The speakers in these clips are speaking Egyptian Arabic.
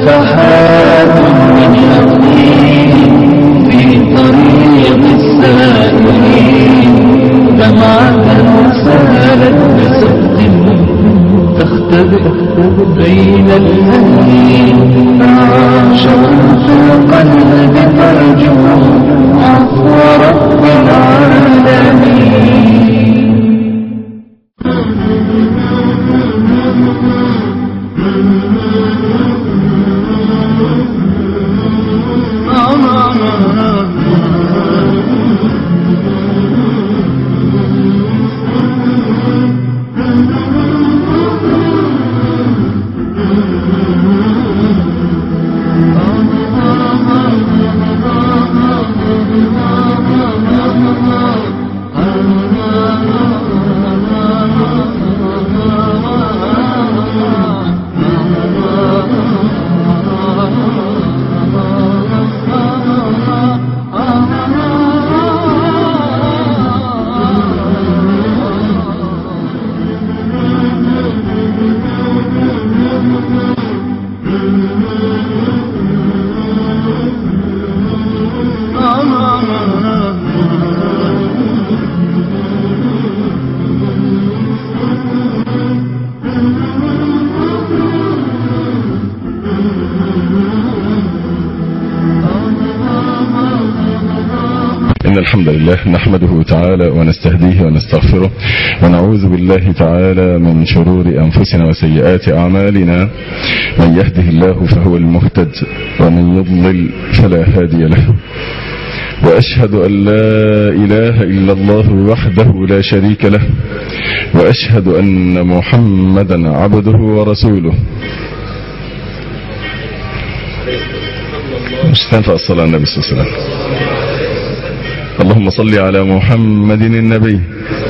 نفحات من يقين في طريق السائلين دمعة سالت بصدق تختبئ بين الهنين شوق القلب ترجو عفو رب العالمين إن الحمد لله نحمده تعالى ونستهديه ونستغفره ونعوذ بالله تعالى من شرور أنفسنا وسيئات أعمالنا من يهده الله فهو المهتد ومن يضلل فلا هادي له وأشهد أن لا إله إلا الله وحده لا شريك له وأشهد أن محمدا عبده ورسوله مش تنفع الصلاة على النبي صلى الله عليه وسلم اللهم صل على محمد النبي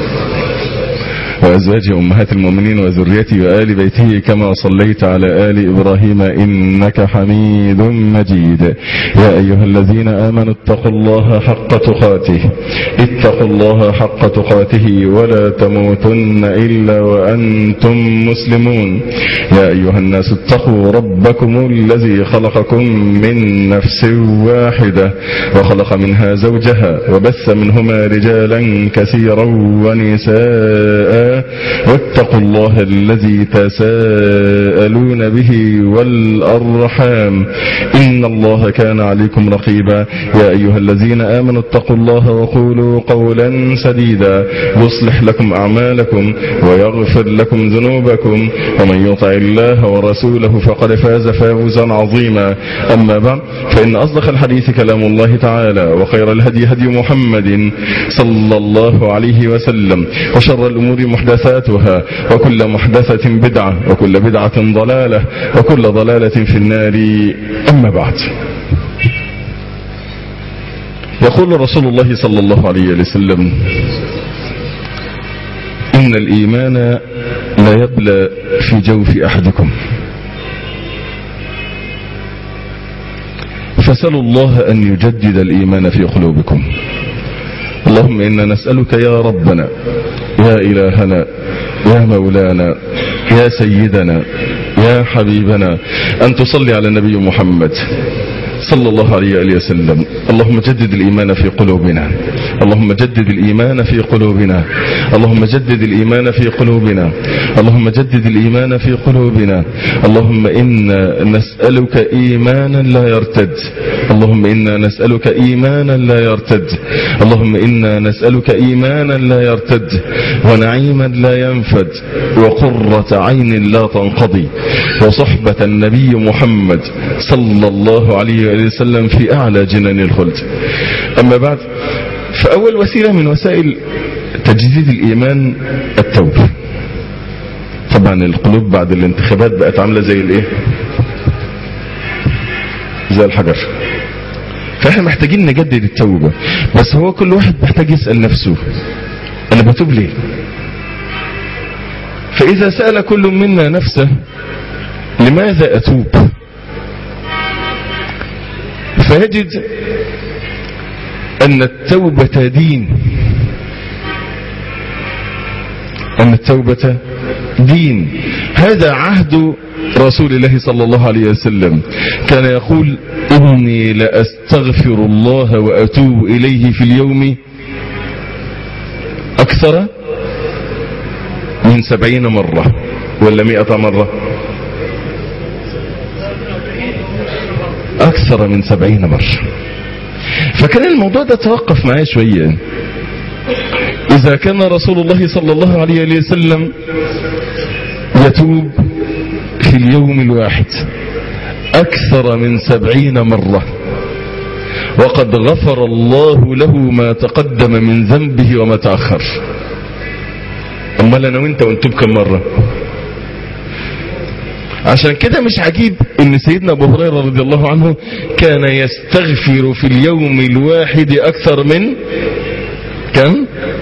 وأزواجه أمهات المؤمنين وذريته وآل بيته كما صليت على آل إبراهيم إنك حميد مجيد يا أيها الذين آمنوا اتقوا الله حق تقاته اتقوا الله حق تقاته ولا تموتن إلا وأنتم مسلمون يا أيها الناس اتقوا ربكم الذي خلقكم من نفس واحدة وخلق منها زوجها وبث منهما رجالا كثيرا ونساء واتقوا الله الذي تساءلون به والأرحام إن الله كان عليكم رقيبا يا أيها الذين آمنوا اتقوا الله وقولوا قولا سديدا يصلح لكم أعمالكم ويغفر لكم ذنوبكم ومن يطع الله ورسوله فقد فاز فوزا عظيما أما بعد فإن أصدق الحديث كلام الله تعالى وخير الهدي هدي محمد صلى الله عليه وسلم وشر الأمور محدثاتها وكل محدثة بدعة وكل بدعة ضلالة وكل ضلالة في النار أما بعد يقول رسول الله صلى الله عليه وسلم إن الإيمان لا يبلى في جوف أحدكم فسلوا الله أن يجدد الإيمان في قلوبكم اللهم إنا نسألك يا ربنا يا إلهنا يا مولانا يا سيدنا يا حبيبنا أن تصلي على النبي محمد صلى الله عليه وآله وسلم اللهم جدد الإيمان في قلوبنا اللهم جدد الإيمان في قلوبنا اللهم جدد الإيمان في قلوبنا اللهم جدد الإيمان في قلوبنا اللهم إنا نسألك إيمانا لا يرتد اللهم إنا نسألك إيمانا لا يرتد اللهم إنا نسألك إيمانا لا يرتد ونعيما لا ينفد وقرة عين لا تنقضي وصحبة النبي محمد صلى الله عليه وسلم في أعلى جنان الخلد أما بعد فأول وسيلة من وسائل تجديد الإيمان التوبة طبعا القلوب بعد الانتخابات بقت عاملة زي الايه زي الحجر فاحنا محتاجين نجدد التوبة بس هو كل واحد محتاج يسأل نفسه انا بتوب ليه فاذا سأل كل منا نفسه لماذا اتوب فيجد ان التوبة دين ان التوبة دين هذا عهد رسول الله صلى الله عليه وسلم كان يقول إني لأستغفر الله وأتوب إليه في اليوم أكثر من سبعين مرة ولا مئة مرة أكثر من سبعين مرة فكان الموضوع ده توقف معايا شوية إذا كان رسول الله صلى الله عليه وسلم يتوب في اليوم الواحد أكثر من سبعين مرة وقد غفر الله له ما تقدم من ذنبه وما تأخر أمال أنا وإنت ونتوب كم مرة عشان كده مش عجيب ان سيدنا ابو هريره رضي الله عنه كان يستغفر في اليوم الواحد اكثر من كم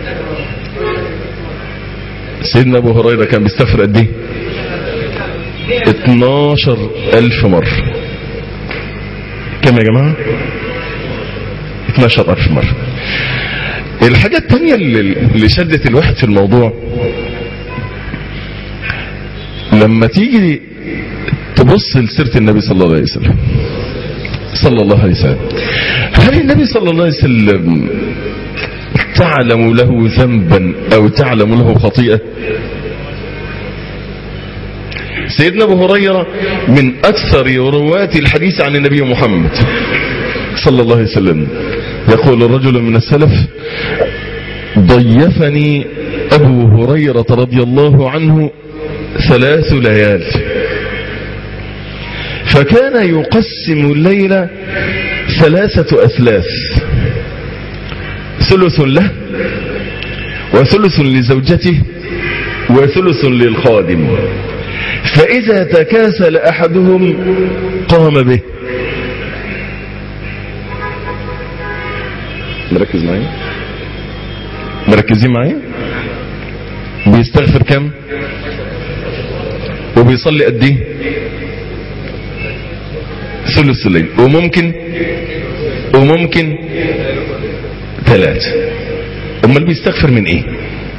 سيدنا ابو هريره كان بيستغفر قد ايه 12 الف مره كم يا جماعه 12 الف مره الحاجه الثانيه اللي اللي شدت الواحد في الموضوع لما تيجي تبص لسيرة النبي صلى الله عليه وسلم صلى الله عليه وسلم هل النبي صلى الله عليه وسلم تعلم له ذنبا او تعلم له خطيئة سيدنا ابو هريرة من اكثر رواة الحديث عن النبي محمد صلى الله عليه وسلم يقول الرجل من السلف ضيفني ابو هريرة رضي الله عنه ثلاث ليال فكان يقسم الليل ثلاثة أثلاث ثلث له وثلث لزوجته وثلث للخادم فإذا تكاسل أحدهم قام به مركز معي مركزين معي بيستغفر كم وبيصلي قد ايه ثلث الليل وممكن وممكن ثلاثة امال بيستغفر من ايه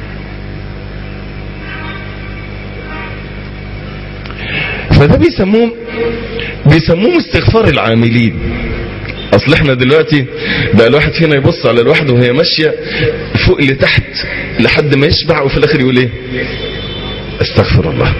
فده بيسموه بيسموه استغفار العاملين اصل احنا دلوقتي بقى الواحد فينا يبص على الواحد وهي ماشيه فوق لتحت لحد ما يشبع وفي الاخر يقول ايه استغفر الله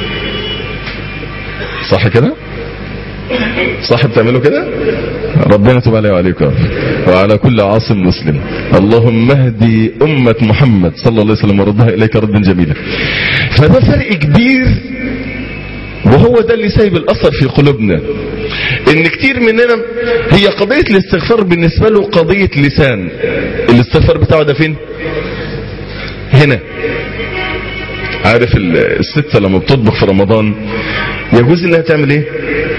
صح كده صح بتعملوا كده ربنا يتوب علي وعليكم يا رب. وعلى كل عاصم مسلم اللهم اهدي أمة محمد صلى الله عليه وسلم وردها إليك ردا جميلا فده فرق كبير وهو ده اللي سايب الأثر في قلوبنا ان كتير مننا هي قضية الاستغفار بالنسبة له قضية لسان الاستغفار بتاعه ده فين هنا عارف ال- الست لما بتطبخ في رمضان يجوز انها تعمل ايه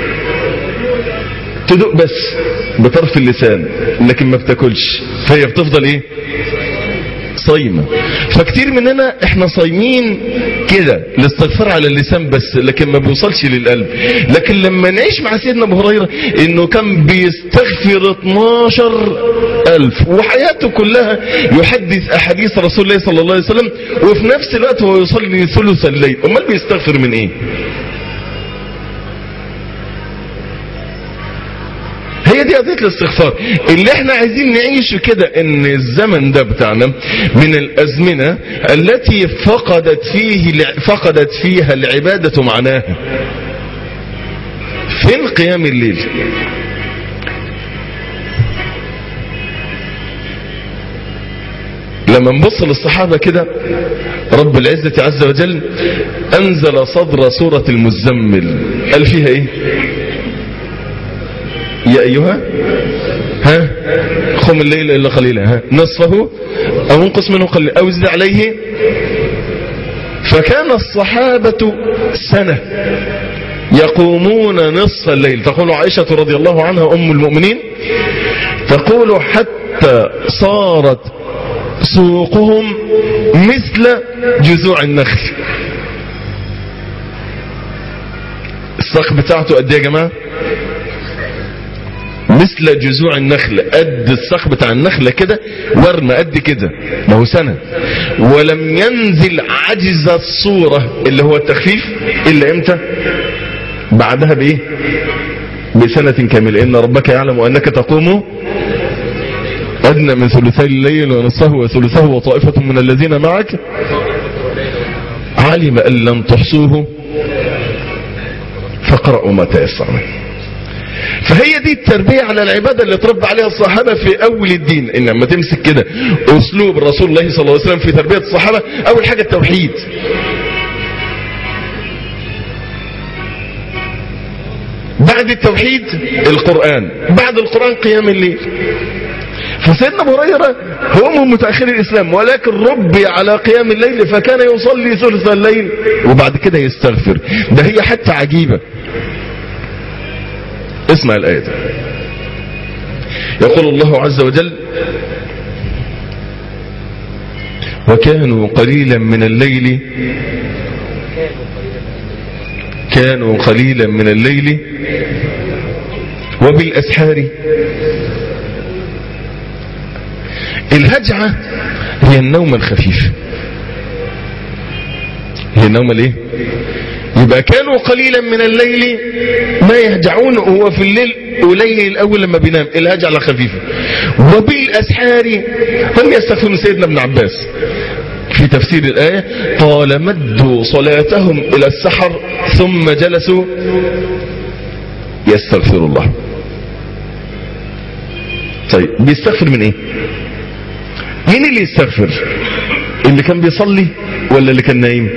تدق بس بطرف اللسان لكن ما بتاكلش فهي بتفضل ايه صايمة فكتير مننا احنا صايمين كده الاستغفار على اللسان بس لكن ما بيوصلش للقلب لكن لما نعيش مع سيدنا ابو هريرة انه كان بيستغفر 12 الف وحياته كلها يحدث احاديث رسول الله صلى الله عليه وسلم وفي نفس الوقت هو يصلي ثلث الليل امال بيستغفر من ايه هي دي قضيه الاستغفار اللي احنا عايزين نعيشه كده ان الزمن ده بتاعنا من الازمنه التي فقدت فيه فقدت فيها العباده معناها فين قيام الليل لما نبص للصحابة كده رب العزة عز وجل أنزل صدر سورة المزمل قال فيها إيه يا أيها ها قم الليل إلا قليلا ها نصفه أو انقص منه قليلا أو زد عليه فكان الصحابة سنة يقومون نصف الليل تقول عائشة رضي الله عنها أم المؤمنين تقول حتى صارت سوقهم مثل جذوع النخل الساق بتاعته قد ايه يا جماعه مثل جذوع النخل قد الساق بتاع النخله كده ورمه قد كده ما هو سنه ولم ينزل عجز الصوره اللي هو التخفيف الا امتى بعدها بايه بسنة كاملة ان ربك يعلم انك تقوم ادنى من ثلثي الليل ونصفه وثلثه وطائفة من الذين معك علم ان لن تحصوه فقرأوا ما تيسر منه فهي دي التربية على العبادة اللي تربى عليها الصحابة في أول الدين إن لما تمسك كده أسلوب رسول الله صلى الله عليه وسلم في تربية الصحابة أول حاجة التوحيد بعد التوحيد القرآن بعد القرآن قيام الليل فسيدنا ابو هريره هو من متاخر الاسلام ولكن ربي على قيام الليل فكان يصلي ثلث الليل وبعد كده يستغفر ده هي حتى عجيبه اسمع الايه دي يقول الله عز وجل وكانوا قليلا من الليل كانوا قليلا من الليل وبالاسحار الهجعة هي النوم الخفيف هي النوم الايه يبقى كانوا قليلا من الليل ما يهجعون وهو في الليل قليل الاول لما بينام الهجعة خفيفة وبالاسحار هم يستغفرون سيدنا ابن عباس في تفسير الآية قال مدوا صلاتهم إلى السحر ثم جلسوا يستغفر الله طيب بيستغفر من ايه مين اللي يستغفر اللي كان بيصلي ولا اللي كان نايم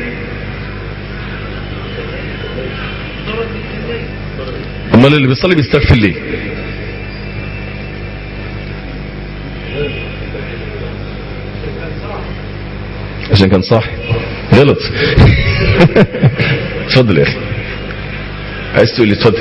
امال اللي بيصلي بيستغفر ليه عشان كان صاحي غلط اتفضل يا اخي عايز تقول لي اتفضل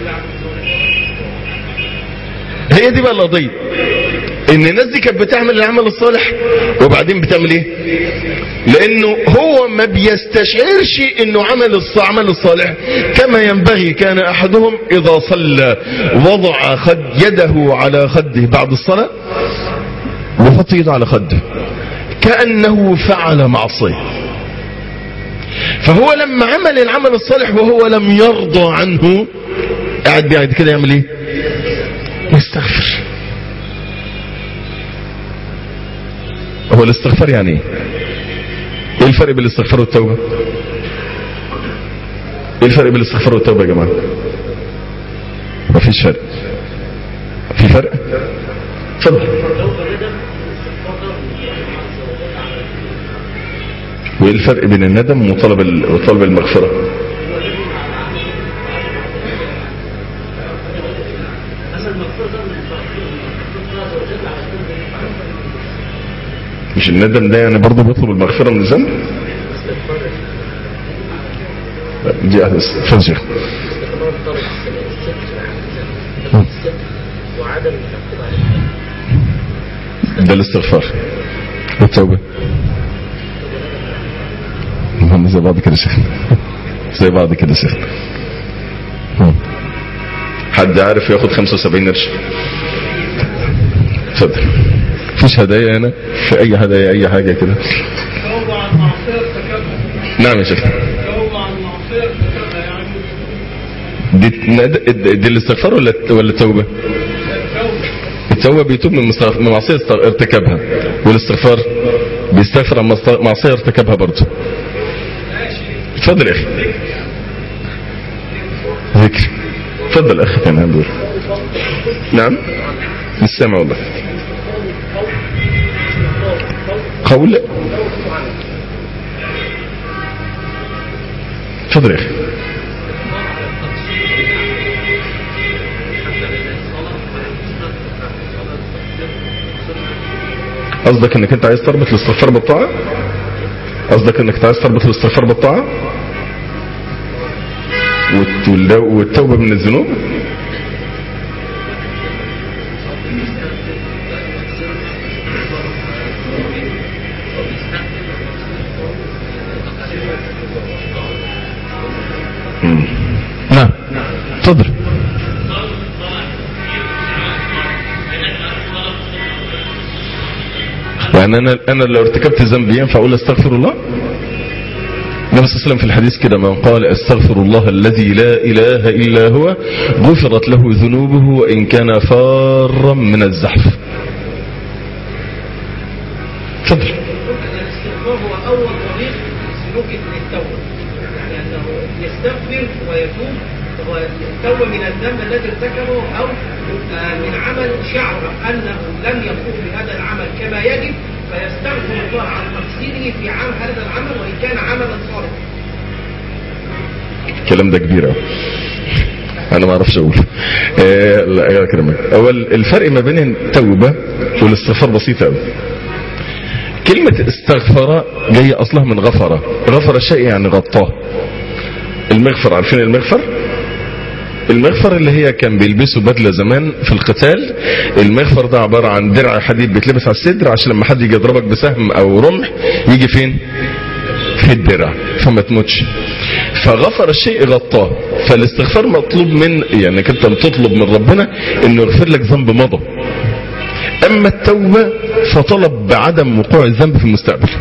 هي دي بقى القضيه ان الناس دي كانت بتعمل العمل الصالح وبعدين بتعمل ايه لانه هو ما بيستشعرش انه عمل العمل الصالح كما ينبغي كان احدهم اذا صلى وضع خد يده على خده بعد الصلاة وحط يده على خده كأنه فعل معصية فهو لما عمل العمل الصالح وهو لم يرضى عنه قاعد بعد كده يعمل ايه يستغفر هو الاستغفار يعني ايه ايه الفرق بين الاستغفار والتوبة ايه الفرق بين الاستغفار والتوبة يا جماعة مفيش فرق في فرق اتفضل وايه الفرق بين الندم وطلب ال- وطلب المغفرة مش الندم ده يعني برضه بيطلب المغفرة من الذنب لا، دي أحدث اتفضل يا شيخ وعدم التعقيب عليه ده الاستغفار والتوبة هم زي بعض كده يا شيخ زي بعض كده يا شيخ هم. حد عارف ياخد 75 قرش اتفضل مفيش هدايا هنا في اي هدايا اي حاجه كده توبة عن معصية ارتكبها نعم يا شيخ توبة عن معصية ارتكبها يعني دي, دي, دي الاستغفار ولا ولا التوبه التوبة التوبه بيتوب من مستغ- من معصيه است- ارتكبها والاستغفار بيستغفر عن مست- معصيه ارتكبها برضه اتفضل يا اخي ذكر اتفضل اخي كان هندور نعم مش سامع والله قول اتفضل يا اخي قصدك انك انت عايز تربط الاستغفار بالطاعه قصدك انك انت عايز تربط الاستغفار بالطاعه والت- واللو- والتوبه من الذنوب مم. نعم اتفضل يعني انا انا لو ارتكبت ذنب ينفع اقول استغفر الله النبي صلى الله عليه وسلم في الحديث كده من قال استغفر الله الذي لا اله الا هو غفرت له ذنوبه وان كان فارا من الزحف اتفضل الاستغفار هو أول طريق سلوك للتوبة يعني أنه يستغفر ويتوب والتوبة من الذنب الذي ارتكبه أو آه، من عمل شعر أنه لم يقوم بهذا العمل كما يجب فيستغفر الله عن تقصيره في عام هذا العمل وإن كان عملا صالحا الكلام ده كبير قوي انا ما اعرفش اقول آه لا يا كرمك اول الفرق ما بين التوبه والاستغفار بسيط قوي كلمة استغفر جاية اصلها من غفر غفر الشيء يعني غطاه المغفر عارفين المغفر المغفر اللي هي كان بيلبسوا بدلة زمان في القتال المغفر ده عبارة عن درع حديد بيتلبس على الصدر عشان لما حد يجي يضربك بسهم او رمح يجي فين في الدرع فما تموتش فغفر الشيء غطاه فالاستغفار مطلوب من يعني انت بتطلب من ربنا انه يغفر لك ذنب مضى اما التوبة فطلب بعدم وقوع الذنب في المستقبل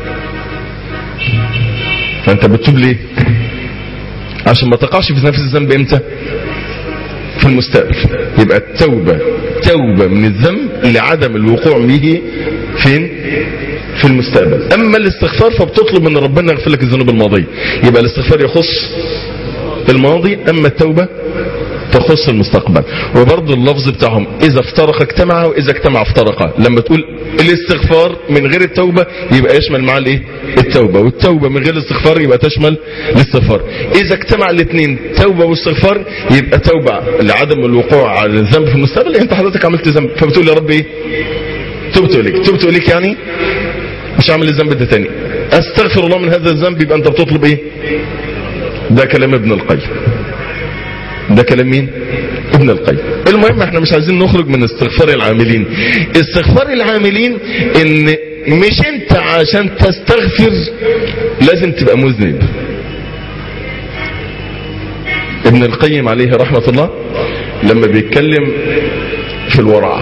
فانت بتتوب ليه عشان ما تقعش في نفس الذنب امتى في المستقبل يبقى التوبة توبة من الذنب لعدم الوقوع به فين في المستقبل اما الاستغفار فبتطلب من ربنا يغفر لك الذنوب الماضية يبقى الاستغفار يخص الماضي اما التوبة تخص المستقبل وبرضه اللفظ بتاعهم اذا افترق اجتمع واذا اجتمع افترق لما تقول الاستغفار من غير التوبة يبقى يشمل معاه الايه التوبة والتوبة من غير الاستغفار يبقى تشمل الاستغفار اذا اجتمع الاثنين توبة واستغفار يبقى توبة لعدم الوقوع على الذنب في المستقبل انت حضرتك عملت ذنب فبتقول يا رب ايه تبت اليك تبت اليك يعني مش هعمل الذنب ده تاني استغفر الله من هذا الذنب يبقى انت بتطلب ايه ده كلام ابن القيم ده كلام مين ابن القيم المهم احنا مش عايزين نخرج من استغفار العاملين استغفار العاملين ان مش انت عشان تستغفر لازم تبقى مذنب ابن القيم عليه رحمة الله لما بيتكلم في الورع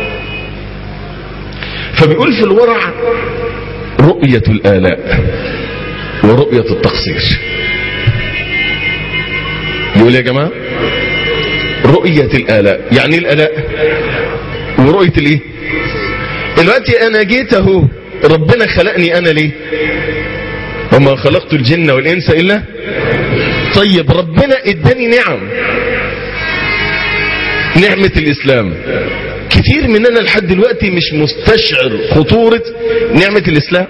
فبيقول في الورع رؤية الآلاء ورؤية التقصير يقول يا جماعة رؤية الآلاء يعني ايه الآلاء ورؤية الايه دلوقتي انا جيت اهو ربنا خلقني انا ليه وما خلقت الجن والانس الا طيب ربنا اداني نعم نعمة الاسلام كتير مننا لحد دلوقتي مش مستشعر خطورة نعمة الاسلام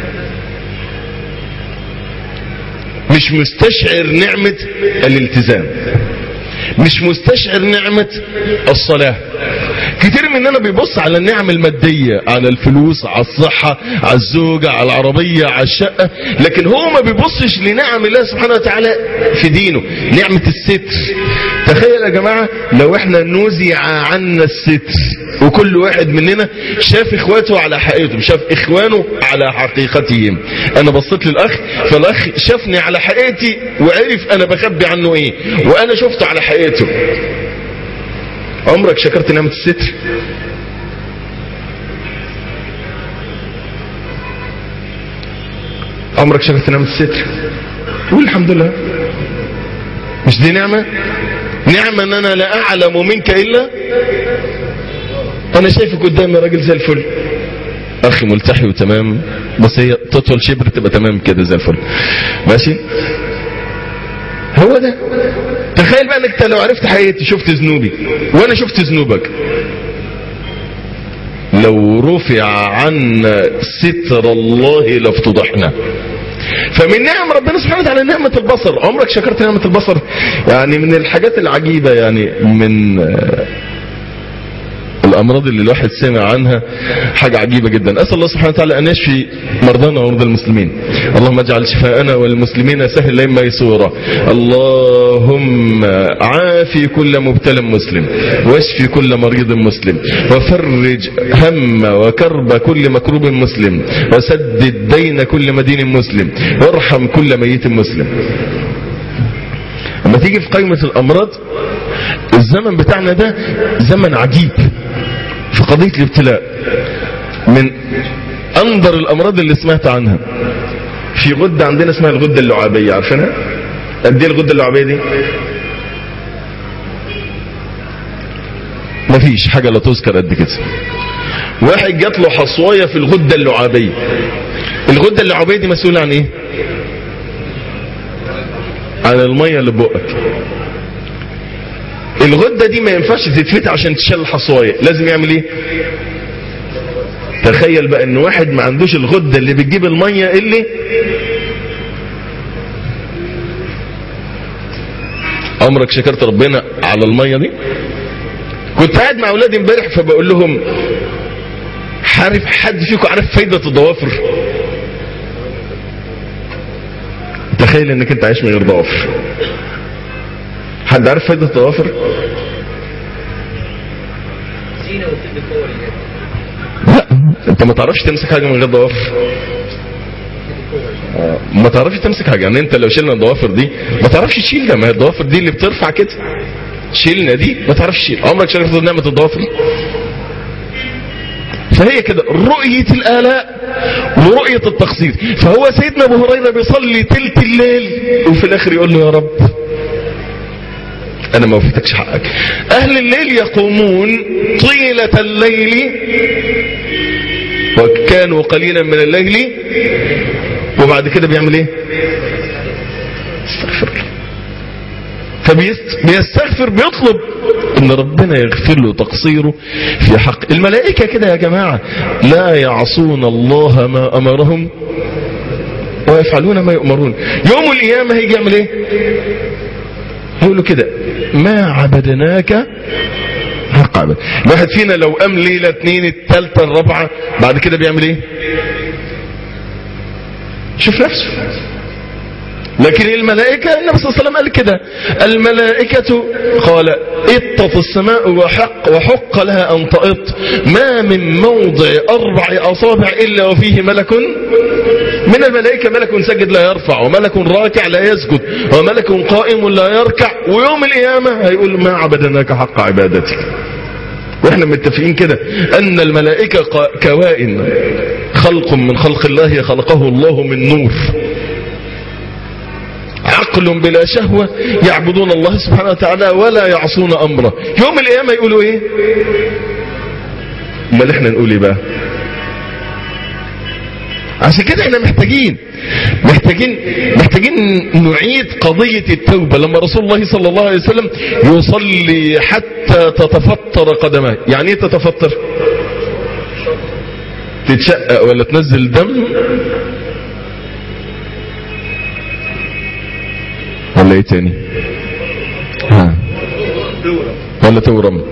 مش مستشعر نعمة الالتزام مش مستشعر نعمة الصلاة كتير مننا بيبص على النعم المادية على الفلوس على الصحة على الزوجة على العربية على الشقة لكن هو ما بيبصش لنعم الله سبحانه وتعالى في دينه نعمة الستر تخيل يا جماعة لو احنا نزع عنا الستر وكل واحد مننا شاف اخواته على حقيقتهم شاف اخوانه على حقيقتهم انا بصيت للاخ فالاخ شافني على حقيقتي وعرف انا بخبي عنه ايه وانا شفته على حقيقته عمرك شكرت نعمة الستر عمرك شكرت نعمة الستر قول الحمد لله مش دي نعمة نعمة ان انا لا اعلم منك الا انا شايفك قدامي راجل زي الفل اخي ملتحي وتمام بس هي تطول شبر تبقى تمام كده زي الفل ماشي هو ده تخيل بقى انك لو عرفت حقيقتي شفت ذنوبي وانا شفت ذنوبك لو رفع عنا ستر الله لافتضحنا فمن نعم ربنا سبحانه وتعالى نعمة البصر عمرك شكرت نعمة البصر يعني من الحاجات العجيبة يعني من الامراض اللي الواحد سمع عنها حاجة عجيبة جدا اسأل الله سبحانه وتعالى ان يشفي مرضانا ومرضى المسلمين اللهم اجعل شفاءنا والمسلمين سهلا ميسورا اللهم عافي كل مبتلى مسلم واشفي كل مريض مسلم وفرج هم وكرب كل مكروب مسلم وسدد دين كل مدين مسلم وارحم كل ميت مسلم لما تيجي في قائمة الامراض الزمن بتاعنا ده زمن عجيب في قضية الابتلاء من أندر الأمراض اللي سمعت عنها في غده عندنا اسمها الغده اللعابيه عارفينها قد ايه الغده اللعابيه دي مفيش حاجه لا تذكر قد كده واحد جات له حصوايه في الغده اللعابيه الغده اللعابيه دي مسؤوله عن ايه عن الميه اللي بقك الغده دي ما ينفعش تتفتح عشان تشيل الحصوايه لازم يعمل ايه تخيل بقى ان واحد ما عندوش الغده اللي بتجيب الميه اللي عمرك شكرت ربنا على الميه دي كنت قاعد مع اولادي امبارح فبقول لهم عارف حد فيكم عارف فايده الضوافر تخيل انك انت عايش من غير ضوافر حد عارف فايده الضوافر زينة وبتدي قوة لليد لا انت ما تعرفش تمسك حاجه من غير ضوافر آه، ما تعرفش تمسك حاجه يعني انت لو شلنا الضوافر دي ما تعرفش تشيل ده ما هي الضوافر دي اللي بترفع كده شيلنا دي ما تعرفش تشيل عمرك شرفت نعمه الضوافر فهي كده رؤية الآلاء ورؤية التقصير فهو سيدنا أبو هريرة بيصلي تلت الليل وفي الآخر يقول له يا رب أنا ما وفيتكش حقك أهل الليل يقومون طيلة الليل وكانوا قليلا من الليل وبعد كده بيعمل ايه استغفر الله فبيستغفر بيطلب ان ربنا يغفر له تقصيره في حق الملائكة كده يا جماعة لا يعصون الله ما امرهم ويفعلون ما يؤمرون يوم القيامة هيجي يعمل ايه يقولوا كده ما عبدناك حق عبد الواحد فينا لو قام ليلة اتنين التالتة الرابعة بعد كده بيعمل ايه شوف نفسه لكن الملائكة النبي صلى الله عليه وسلم قال كده الملائكة قال اطت السماء وحق وحق لها أن تئط ما من موضع أربع أصابع إلا وفيه ملك من الملائكة ملك سجد لا يرفع وملك راكع لا يسجد وملك قائم لا يركع ويوم القيامة هيقول ما عبدناك حق عبادتك واحنا متفقين كده ان الملائكة قا- كوائن خلق من خلق الله خلقه الله من نور عقل بلا شهوة يعبدون الله سبحانه وتعالى ولا يعصون امره يوم القيامة يقولوا ايه امال احنا نقول ايه بقى عشان كده احنا محتاجين محتاجين محتاجين نعيد قضية التوبة لما رسول الله صلى الله عليه وسلم يصلي حتى تتفطر قدماه يعني ايه تتفطر تتشقق ولا تنزل دم ولا ايه تاني ها ولا تورم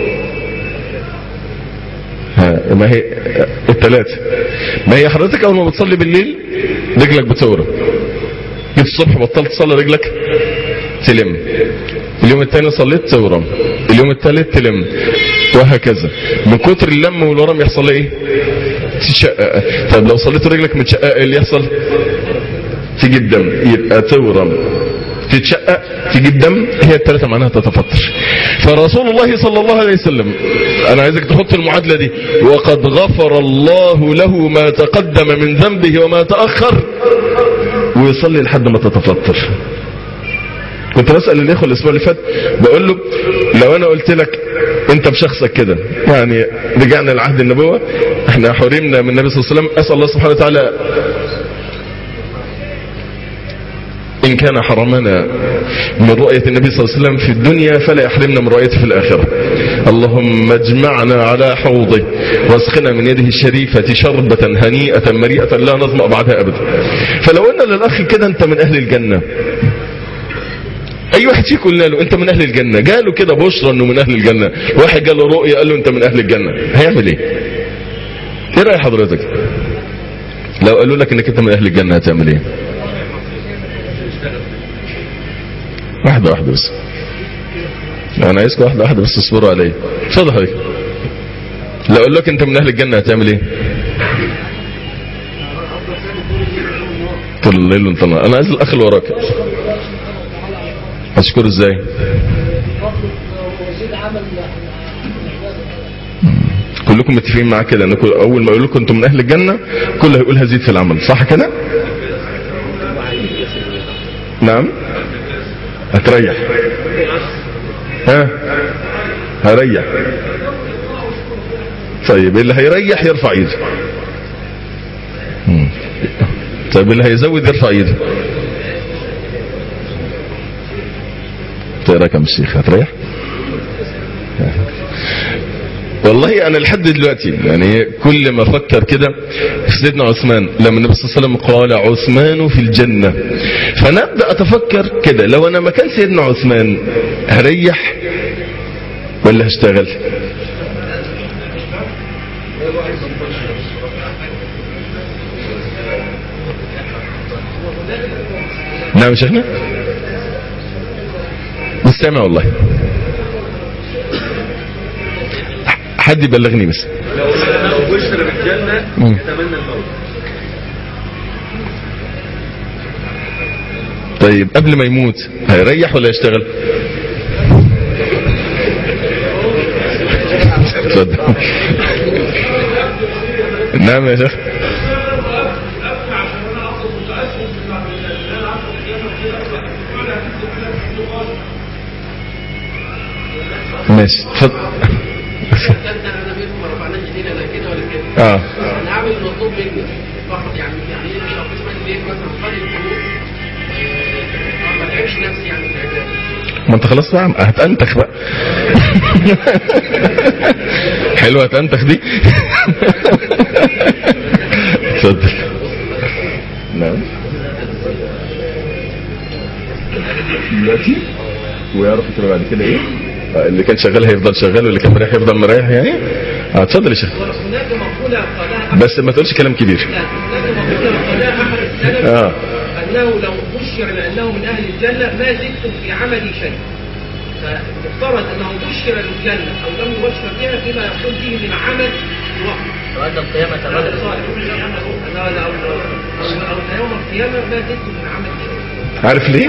ها ما هي الثلاثة ما هي حضرتك اول ما بتصلي بالليل رجلك بتورم جيت الصبح بطلت تصلي رجلك تلم اليوم الثاني صليت تورم اليوم الثالث تلم وهكذا من كتر اللم والورم يحصل ايه تشقق طب لو صليت رجلك متشققه ايه اللي يحصل تجيب دم يبقى تورم تتشقق تجيب دم هي الثلاثة معناها تتفطر فرسول الله صلى الله عليه وسلم انا عايزك تحط المعادلة دي وقد غفر الله له ما تقدم من ذنبه وما تأخر ويصلي لحد ما تتفطر كنت بسأل الاخوة الاسبوع اللي فات بقول له لو انا قلت لك انت بشخصك كده يعني رجعنا لعهد النبوة احنا حرمنا من النبي صلى الله عليه وسلم اسأل الله سبحانه وتعالى إن كان حرمنا من رؤية النبي صلى الله عليه وسلم في الدنيا فلا يحرمنا من رؤيته في الآخرة اللهم اجمعنا على حوضه واسقنا من يده الشريفة شربة هنيئة مريئة لا نظمأ بعدها أبدا فلو قلنا للأخ كده أنت من أهل الجنة أي واحد فيكم قلنا له أنت من أهل الجنة قالوا كده بشرى أنه من أهل الجنة واحد قال له رؤية قال له أنت من أهل الجنة هيعمل إيه إيه رأي حضرتك لو قالوا لك أنك أنت من أهل الجنة هتعمل إيه واحدة واحدة بس انا عايزك واحدة واحدة بس اصبروا عليا اتفضل حضرتك لو اقول لك انت من اهل الجنة هتعمل ايه طول الليل وانت نهار. انا عايز الاخ اللي وراك اشكره ازاي كلكم متفقين معاه كده انكم اول ما يقول لكم انتم من اهل الجنه كله هيقول هزيد في العمل صح كده نعم هتريح ها هريح طيب اللي هيريح يرفع ايده مم. طيب اللي هيزود يرفع ايده تقرا كم الشيخ هتريح والله انا لحد دلوقتي يعني كل ما افكر كده في سيدنا عثمان لما النبي صلى الله عليه وسلم قال عثمان في الجنه فانا ابدا اتفكر كده لو انا مكان سيدنا عثمان هريح ولا هشتغل نعم يا شيخنا مش سامع والله حد يبلغني بس لو لو بشر بالجنة مم. يتمنى الموت طيب قبل ما يموت هيريح ولا يشتغل اتفضل نعم يا شيخ ماشي اتفضل انت انا بينهم ما رفعناش ايدينا لا كده ولا كده اه انا عامل المطلوب مني فقط يعني يعني ايه مش هقسم ليه مثلا صلي القنوت آه، ما تعبش نفسي يعني في العباده ما انت خلاص بقى هتنتخ بقى حلوه هتنتخ دي اتفضل نعم دلوقتي ويعرف كده بعد كده ايه آه، اللي كان شغال هيفضل شغال واللي كان مريح يفضل مريح يعني اه اتفضل يا شيخ هناك مقولة قالها بس ما تقولش كلام كبير لا هناك مقولة قالها أحد السلف اه أنه لو بشر بأنه من أهل الجنة ما زدتم في عملي شيء فمفترض أنه بشر بالجنة أو لم يبشر بها فيما يقول فيه من عمل وقت وأن القيامة هذا غدا صالح أو أو أو أو يوم القيامة ما زدتم من عمل شيء عارف ليه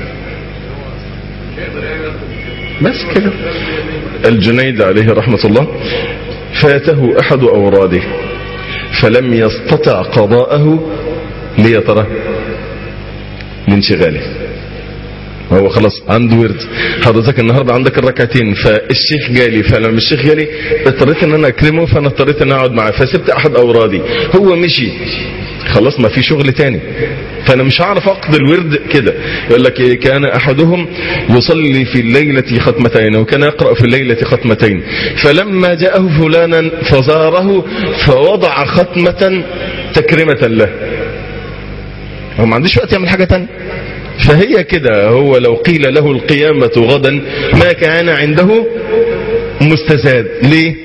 بس كده الجنيد عليه رحمة الله فاته أحد أوراده فلم يستطع قضاءه ليه يا ترى لانشغاله هو خلاص عنده ورد حضرتك النهارده عندك الركعتين فالشيخ جالي فلما الشيخ جالي اضطريت ان انا اكرمه فانا اضطريت ان أنا اقعد معاه فسبت احد اورادي هو مشي خلاص ما في شغل تاني فانا مش هعرف اقضي الورد كده يقول لك إيه كان احدهم يصلي في الليله ختمتين وكان يقرا في الليله ختمتين فلما جاءه فلانا فزاره فوضع ختمه تكرمه له هو ما عندوش وقت يعمل حاجه تانية فهي كده هو لو قيل له القيامة غدا ما كان عنده مستزاد ليه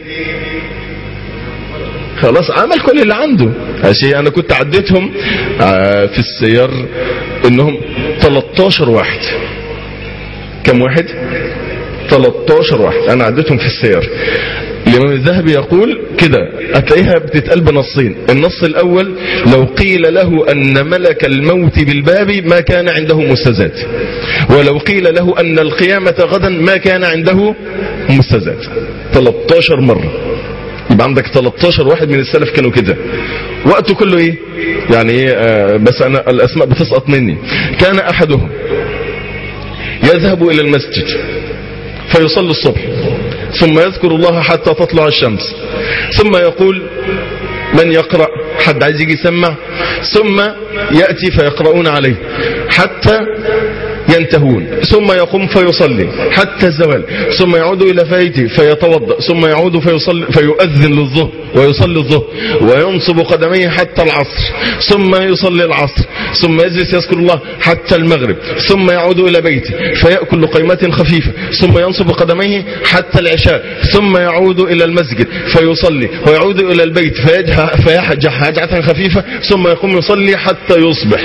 خلاص عمل كل اللي عنده عشان انا كنت عديتهم آه، في السيار انهم 13 واحد كم واحد 13 واحد انا عديتهم في السيار الامام الذهبي يقول كده هتلاقيها بتتقال بنصين النص الاول لو قيل له ان ملك الموت بالباب ما كان عنده مستزاد ولو قيل له ان القيامة غدا ما كان عنده مستزاد 13 مرة يبقى عندك 13 واحد من السلف كانوا كده وقته كله ايه يعني ايه آه بس انا الاسماء بتسقط مني كان احدهم يذهب الى المسجد فيصلي الصبح ثم يذكر الله حتى تطلع الشمس ثم يقول من يقرأ حد عايز يجي يسمع ثم يأتي فيقرؤون عليه حتى ينتهون ثم يقوم فيصلي حتى الزوال ثم يعود إلى بيته فيتوضأ ثم يعود فيصلي فيؤذن للظهر ويصلي الظهر وينصب قدميه حتى العصر ثم يصلي العصر ثم يجلس يذكر الله حتى المغرب ثم يعود إلى بيته فيأكل قيمة خفيفة ثم ينصب قدميه حتى العشاء ثم يعود إلى المسجد فيصلي ويعود إلى البيت فيجح فيحجح هجعة خفيفة ثم يقوم يصلي حتى يصبح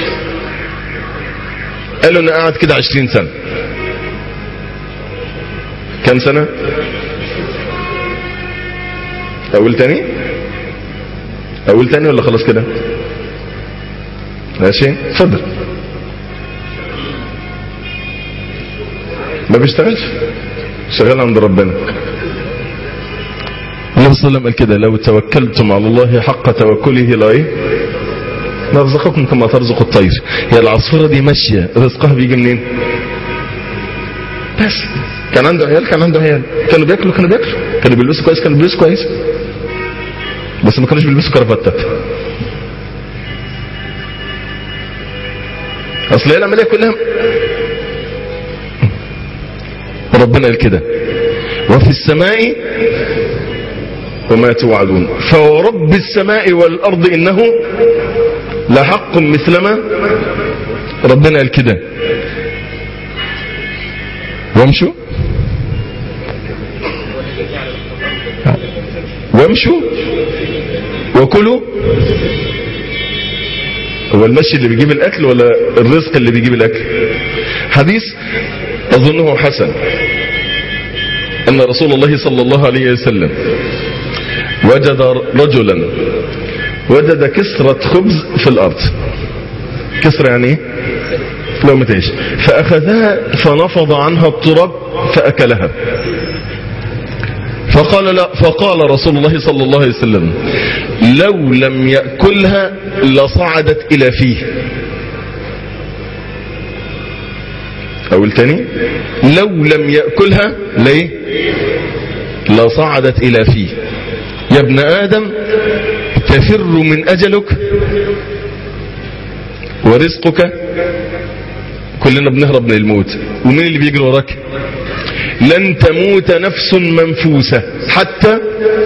قالوا أنا قاعد كده عشرين سنة كم سنة أقول تاني أقول تاني ولا خلاص كده ماشي اتفضل ما بيشتغلش شغال عند ربنا النبي صلى الله عليه وسلم قال كده لو توكلتم على الله حق توكله لا ايه نرزقكم كما ترزق الطير هي العصفورة دي ماشية رزقها بيجي منين بس كان عنده عيال كان عنده عيال كانوا بياكلوا كانوا بياكلوا كانوا بيلبسوا كويس كانوا بيلبسوا كويس بس ما كانوش بيلبسوا كرافتات اصل هي العمليه كلها ربنا قال كده وفي السماء وما توعدون فورب السماء والارض انه لحق مثلما ربنا قال كده وامشوا وامشوا وكلوا هو المشي اللي بيجيب الاكل ولا الرزق اللي بيجيب الاكل حديث اظنه حسن ان رسول الله صلى الله عليه وسلم وجد رجلا وجد كسرة خبز في الارض كسرة يعني ايه لقمة عيش فاخذها فنفض عنها التراب فاكلها فقال لا فقال رسول الله صلى الله عليه وسلم لو لم يأكلها لصعدت إلى فيه أقول تاني لو لم يأكلها ليه لصعدت إلى فيه يا ابن آدم تفر من أجلك ورزقك كلنا بنهرب من الموت ومين اللي بيجري وراك لن تموت نفس منفوسة حتى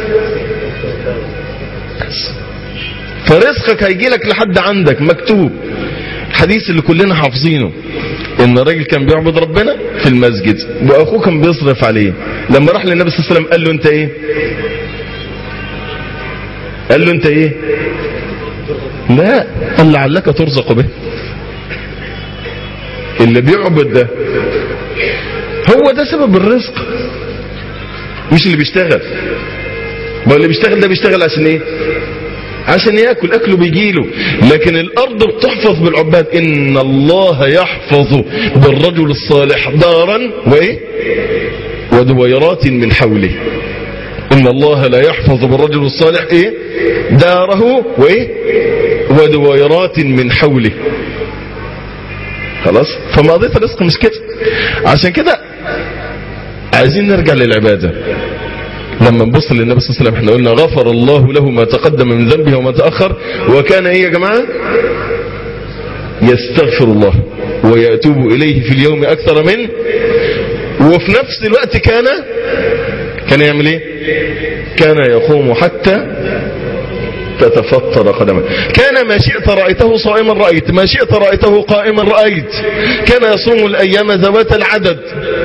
فرزقك هيجي لك لحد عندك مكتوب الحديث اللي كلنا حافظينه ان الراجل كان بيعبد ربنا في المسجد واخوه كان بيصرف عليه لما راح للنبي صلى الله عليه وسلم قال له انت ايه قال له انت ايه لا قال لعلك ترزق به اللي بيعبد ده هو ده سبب الرزق مش اللي بيشتغل ما اللي بيشتغل ده بيشتغل عشان ايه عشان ياكل اكله بيجيله لكن الارض بتحفظ بالعباد ان الله يحفظ بالرجل الصالح دارا وايه ودويرات من حوله ان الله لا يحفظ بالرجل الصالح ايه داره وايه ودويرات من حوله خلاص فماضية الرزق مش كده عشان كده عايزين نرجع للعبادة لما نبص للنبي صلى الله عليه وسلم احنا قلنا غفر الله له ما تقدم من ذنبه وما تأخر وكان ايه يا جماعة يستغفر الله ويتوب اليه في اليوم اكثر من وفي نفس الوقت كان كان يعمل ايه كان يقوم حتى تتفطر قدمه كان ما شئت رأيته صائما رأيت ما شئت رأيته قائما رأيت كان يصوم الأيام ذوات العدد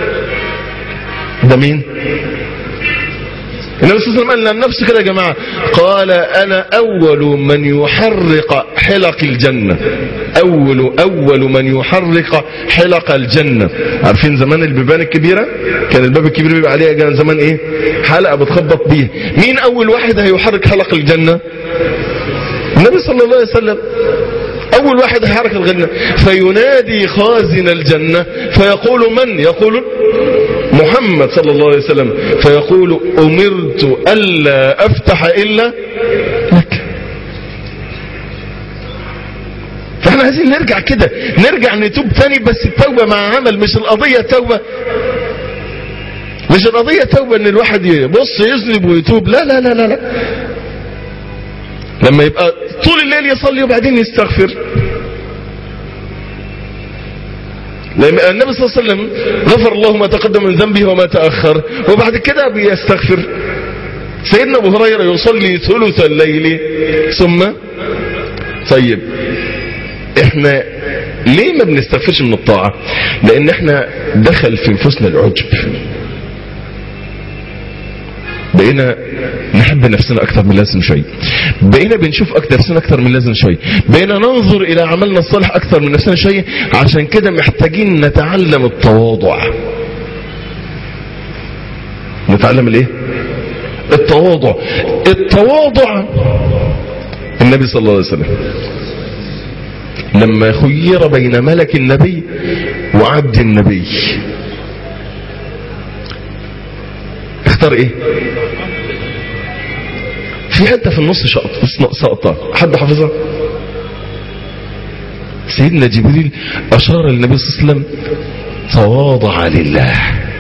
ده مين النبي صلى الله عليه وسلم قال عن نفسه كده يا جماعة قال أنا أول من يحرق حلق الجنة أول أول من يحرق حلق الجنة عارفين زمان البيبان الكبيرة كان الباب الكبير بيبقى عليها كان زمان إيه حلقة بتخبط بيها مين أول واحد هيحرك حلق الجنة النبي صلى الله عليه وسلم أول واحد هيحرك الجنة فينادي خازن الجنة فيقول من يقول محمد صلى الله عليه وسلم فيقول أمرت ألا أفتح إلا لك فاحنا عايزين نرجع كده نرجع نتوب تاني بس التوبة مع عمل مش القضية توبة مش القضية توبة ان الواحد يبص يذنب ويتوب لا لا لا لا, لا. لما يبقى طول الليل يصلي وبعدين يستغفر لما النبي صلى الله عليه وسلم غفر الله ما تقدم من ذنبه وما تأخر وبعد كده بيستغفر سيدنا ابو هريرة يصلي ثلث الليل ثم طيب احنا ليه ما بنستغفرش من الطاعة لان احنا دخل في نفوسنا العجب بقينا نحب نفسنا اكتر من لازم شوي بقينا بنشوف اكتر نفسنا اكتر من لازم شوي بقينا ننظر الى عملنا الصالح اكتر من نفسنا شوي عشان كده محتاجين نتعلم التواضع نتعلم الايه التواضع التواضع النبي صلى الله عليه وسلم لما خير بين ملك النبي وعبد النبي اختار ايه في حته في النص شقط سقطه حد حافظها سيدنا جبريل اشار للنبي صلى الله عليه وسلم تواضع لله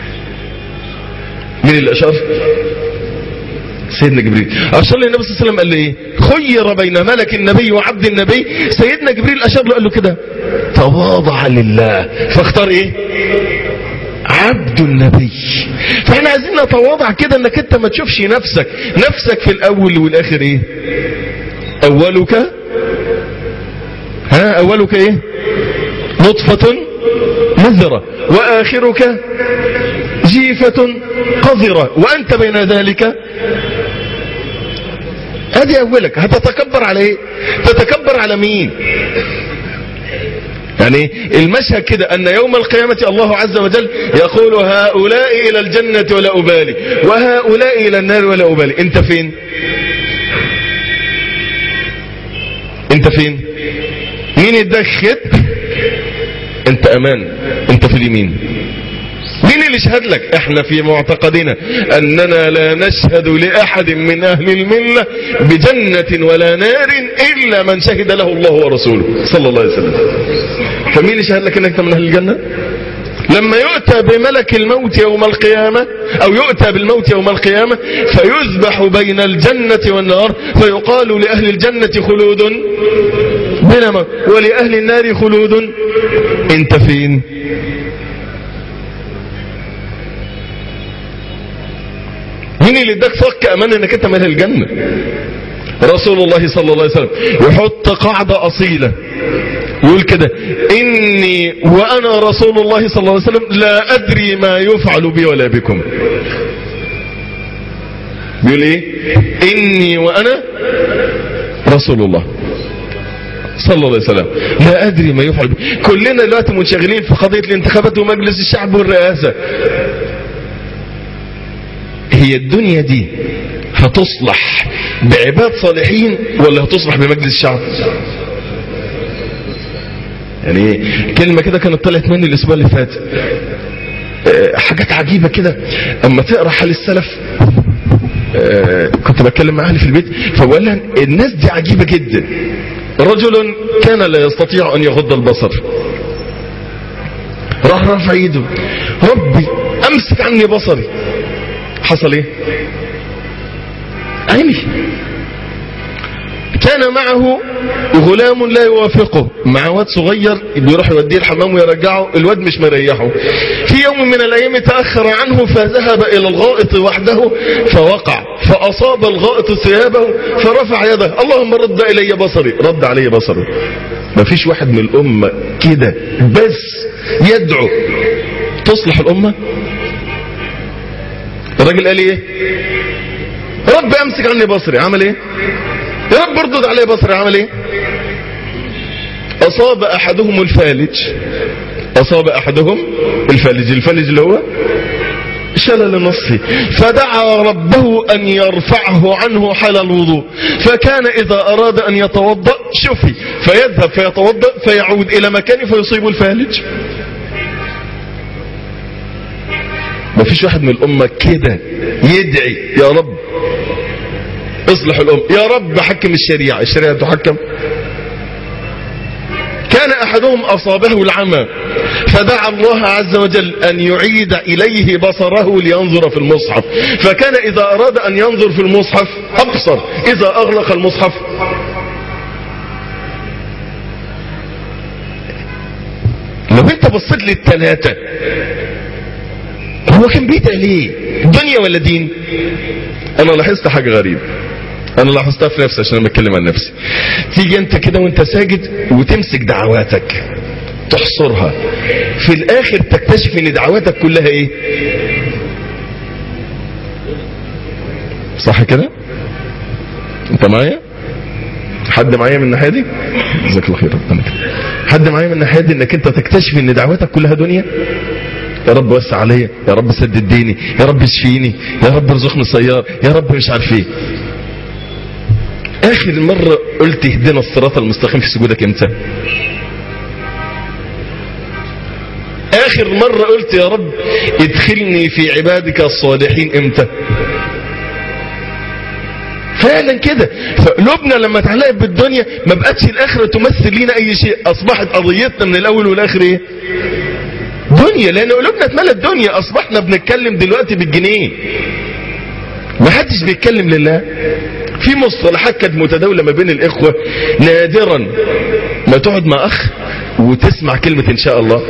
مين اللي اشار سيدنا جبريل اشار للنبي صلى الله عليه وسلم قال له ايه خير بين ملك النبي وعبد النبي سيدنا جبريل اشار له قال له كده تواضع لله فاختار ايه عبد النبي فاحنا عايزين نتواضع كده انك انت ما تشوفش نفسك نفسك في الاول والاخر ايه اولك ها اولك ايه نطفة مذرة واخرك جيفة قذرة وانت بين ذلك ادي اولك هتتكبر على ايه تتكبر على مين يعني المشهد كده أن يوم القيامة الله عز وجل يقول هؤلاء إلى الجنة ولا أبالي وهؤلاء إلى النار ولا أبالي أنت فين أنت فين مين اداك خيط أنت أمان أنت في اليمين مين اللي شهد لك احنا في معتقدنا اننا لا نشهد لاحد من اهل الملة بجنة ولا نار الا من شهد له الله ورسوله صلى الله عليه وسلم فمين اللي شهد لك انك انت من اهل الجنة لما يؤتى بملك الموت يوم القيامة او يؤتى بالموت يوم القيامة فيذبح بين الجنة والنار فيقال لأهل الجنة خلود بلا موت ولأهل النار خلود انت فين مين اللي اداك صك امان انك انت من اهل الجنة رسول الله صلى الله عليه وسلم يحط قاعدة اصيلة يقول كده اني وانا رسول الله صلى الله عليه وسلم لا ادري ما يفعل بي ولا بكم بيقول ايه اني وانا رسول الله صلى الله عليه وسلم لا ادري ما يفعل بي كلنا دلوقتي منشغلين في قضية الانتخابات ومجلس الشعب والرئاسة هي الدنيا دي هتصلح بعباد صالحين ولا هتصلح بمجلس الشعب يعني كلمة كده كانت طلعت مني الاسبوع اللي فات أه حاجات عجيبة كده اما تقرا حال السلف أه كنت بتكلم مع اهلي في البيت فبقول لها الناس دي عجيبة جدا رجل كان لا يستطيع ان يغض البصر راح رفع ايده ربي امسك عني بصري حصل ايه عيني كان معه غلام لا يوافقه مع واد صغير بيروح يوديه الحمام ويرجعه الواد مش مريحه في يوم من الايام تاخر عنه فذهب الى الغائط وحده فوقع فاصاب الغائط ثيابه فرفع يده اللهم رد الي بصري رد علي بصره ما فيش واحد من الامه كده بس يدعو تصلح الامه الراجل قال ايه رب امسك عني بصري عمل ايه يا رب اردد علي بصري عمل ايه اصاب احدهم الفالج اصاب احدهم الفالج الفالج اللي هو شلل نصفي فدعا ربه ان يرفعه عنه حال الوضوء فكان اذا اراد ان يتوضا شفي فيذهب فيتوضا فيعود الى مكانه فيصيب الفالج ما فيش واحد من الأمة كده يدعي يا رب اصلح الأمة يا رب حكم الشريعة الشريعة تحكم كان أحدهم أصابه العمى فدعا الله عز وجل أن يعيد إليه بصره لينظر في المصحف فكان إذا أراد أن ينظر في المصحف أبصر إذا أغلق المصحف لو انت بصيت للثلاثة هو كان بيدعي ليه دنيا ولا دين انا لاحظت حاجة غريبة انا لاحظتها في نفسي عشان انا بتكلم عن نفسي تيجي انت كده وانت ساجد وتمسك دعواتك تحصرها في الاخر تكتشف ان دعواتك كلها ايه صح كده انت معايا حد معايا من الناحيه دي جزاك الله خير ربنا كده حد معايا من الناحيه دي انك انت تكتشف ان دعواتك كلها دنيا يا رب وسع عليا يا رب سدد ديني يا رب اشفيني يا رب ارزقني سيار يا رب مش عارف ايه اخر مرة قلت اهدنا الصراط المستقيم في سجودك امتى اخر مرة قلت يا رب ادخلني في عبادك الصالحين امتى فعلا كده فقلوبنا لما اتعلقت بالدنيا ما بقتش الاخره تمثل لينا اي شيء اصبحت قضيتنا من الاول والاخر ايه دنيا لان قلوبنا اتملت دنيا اصبحنا بنتكلم دلوقتي بالجنيه ما حدش بيتكلم لله في مصطلحات كانت متداولة ما بين الإخوة نادرا ما تقعد مع أخ وتسمع كلمة إن شاء الله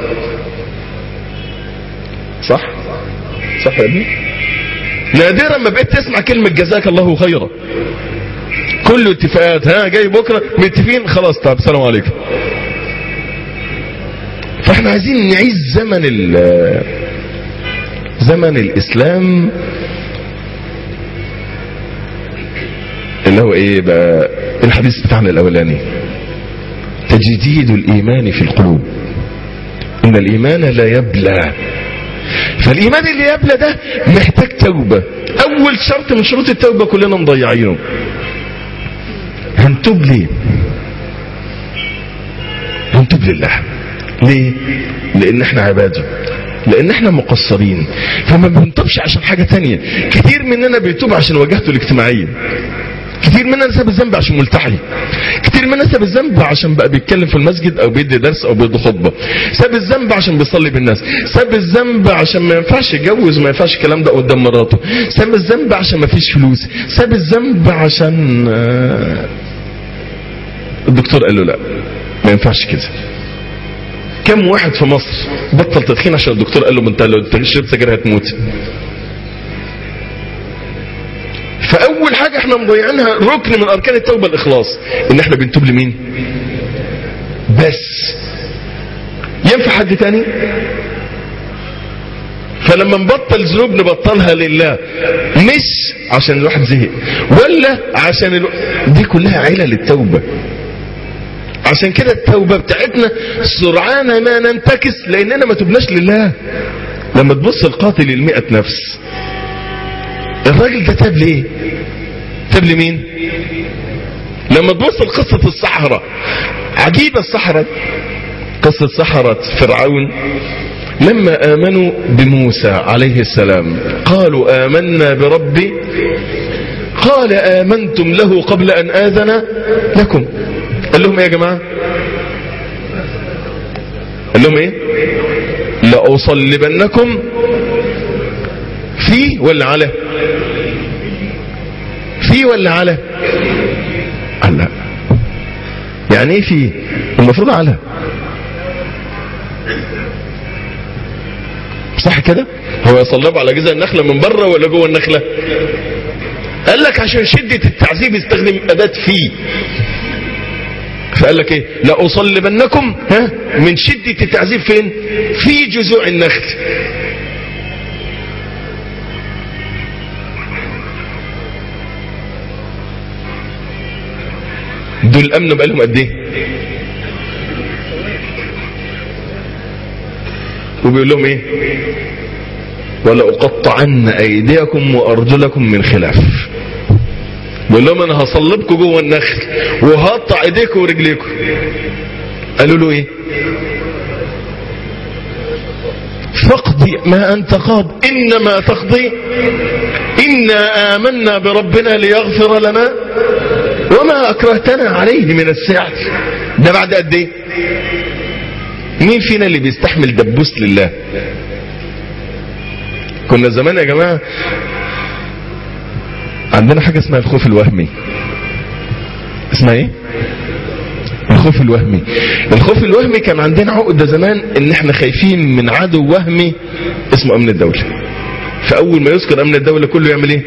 صح صح يا ابني نادرا ما بقيت تسمع كلمة جزاك الله خيرا كله اتفاقات ها جاي بكرة متفقين خلاص طب السلام عليكم فاحنا عايزين نعيش زمن ال زمن الاسلام اللي هو ايه بقى الحديث بتاعنا الاولاني تجديد الايمان في القلوب ان الايمان لا يبلى فالايمان اللي يبلى ده محتاج توبه اول شرط من شروط التوبه كلنا مضيعينه هنتوب ليه هنتوب لله ليه لان احنا عباده لان احنا مقصرين فما بنتوبش عشان حاجه تانية كتير مننا بيتوب عشان واجهته الاجتماعيه كتير مننا ساب الذنب عشان ملتحي كتير مننا ساب الذنب عشان بقى بيتكلم في المسجد او بيدي درس او بيدي خطبه ساب الذنب عشان بيصلي بالناس ساب الذنب عشان ما ينفعش يتجوز ما ينفعش الكلام ده قدام مراته ساب الذنب عشان ما فيش فلوس ساب الذنب عشان آه، الدكتور قال له لا ما ينفعش كده كم واحد في مصر بطل تدخين عشان الدكتور قال له انت لو شربت سجاير هتموت فاول حاجه احنا مضيعينها ركن من اركان التوبه الاخلاص ان احنا بنتوب لمين بس ينفع حد تاني فلما نبطل ذنوب نبطلها لله مش عشان الواحد زهق ولا عشان الو... دي كلها عيله للتوبه عشان كده التوبه بتاعتنا سرعان ما ننتكس لاننا ما تبناش لله لما تبص القاتل المئة نفس الراجل ده تاب ليه تاب لمين لما تبص لقصة الصحراء عجيبة الصحراء قصة صحراء فرعون لما آمنوا بموسى عليه السلام قالوا آمنا بربي قال آمنتم له قبل أن آذن لكم قال لهم ايه يا جماعة قال لهم ايه لأصلبنكم في ولا على في ولا على قال لا يعني ايه في المفروض على صح كده هو يصلب على جذع النخلة من بره ولا جوه النخلة قال لك عشان شدة التعذيب استخدم أداة في فقال لك ايه لأصلبنكم ها من شدة التعذيب فين في جذوع النخل دول امنوا بقالهم قد ايه وبيقول لهم ايه ولا اقطعن ايديكم وارجلكم من خلاف بيقول لهم انا هصلبكم جوه النخل وهقطع ايديكم ورجليكم قالوا له ايه فاقضي ما انت قاض انما تقضي انا امنا بربنا ليغفر لنا وما اكرهتنا عليه من السعر ده بعد قد ايه مين فينا اللي بيستحمل دبوس لله كنا زمان يا جماعه عندنا حاجه اسمها الخوف الوهمي اسمها ايه الخوف الوهمي الخوف الوهمي كان عندنا عقدة زمان ان احنا خايفين من عدو وهمي اسمه امن الدولة فاول ما يذكر امن الدولة كله يعمل ايه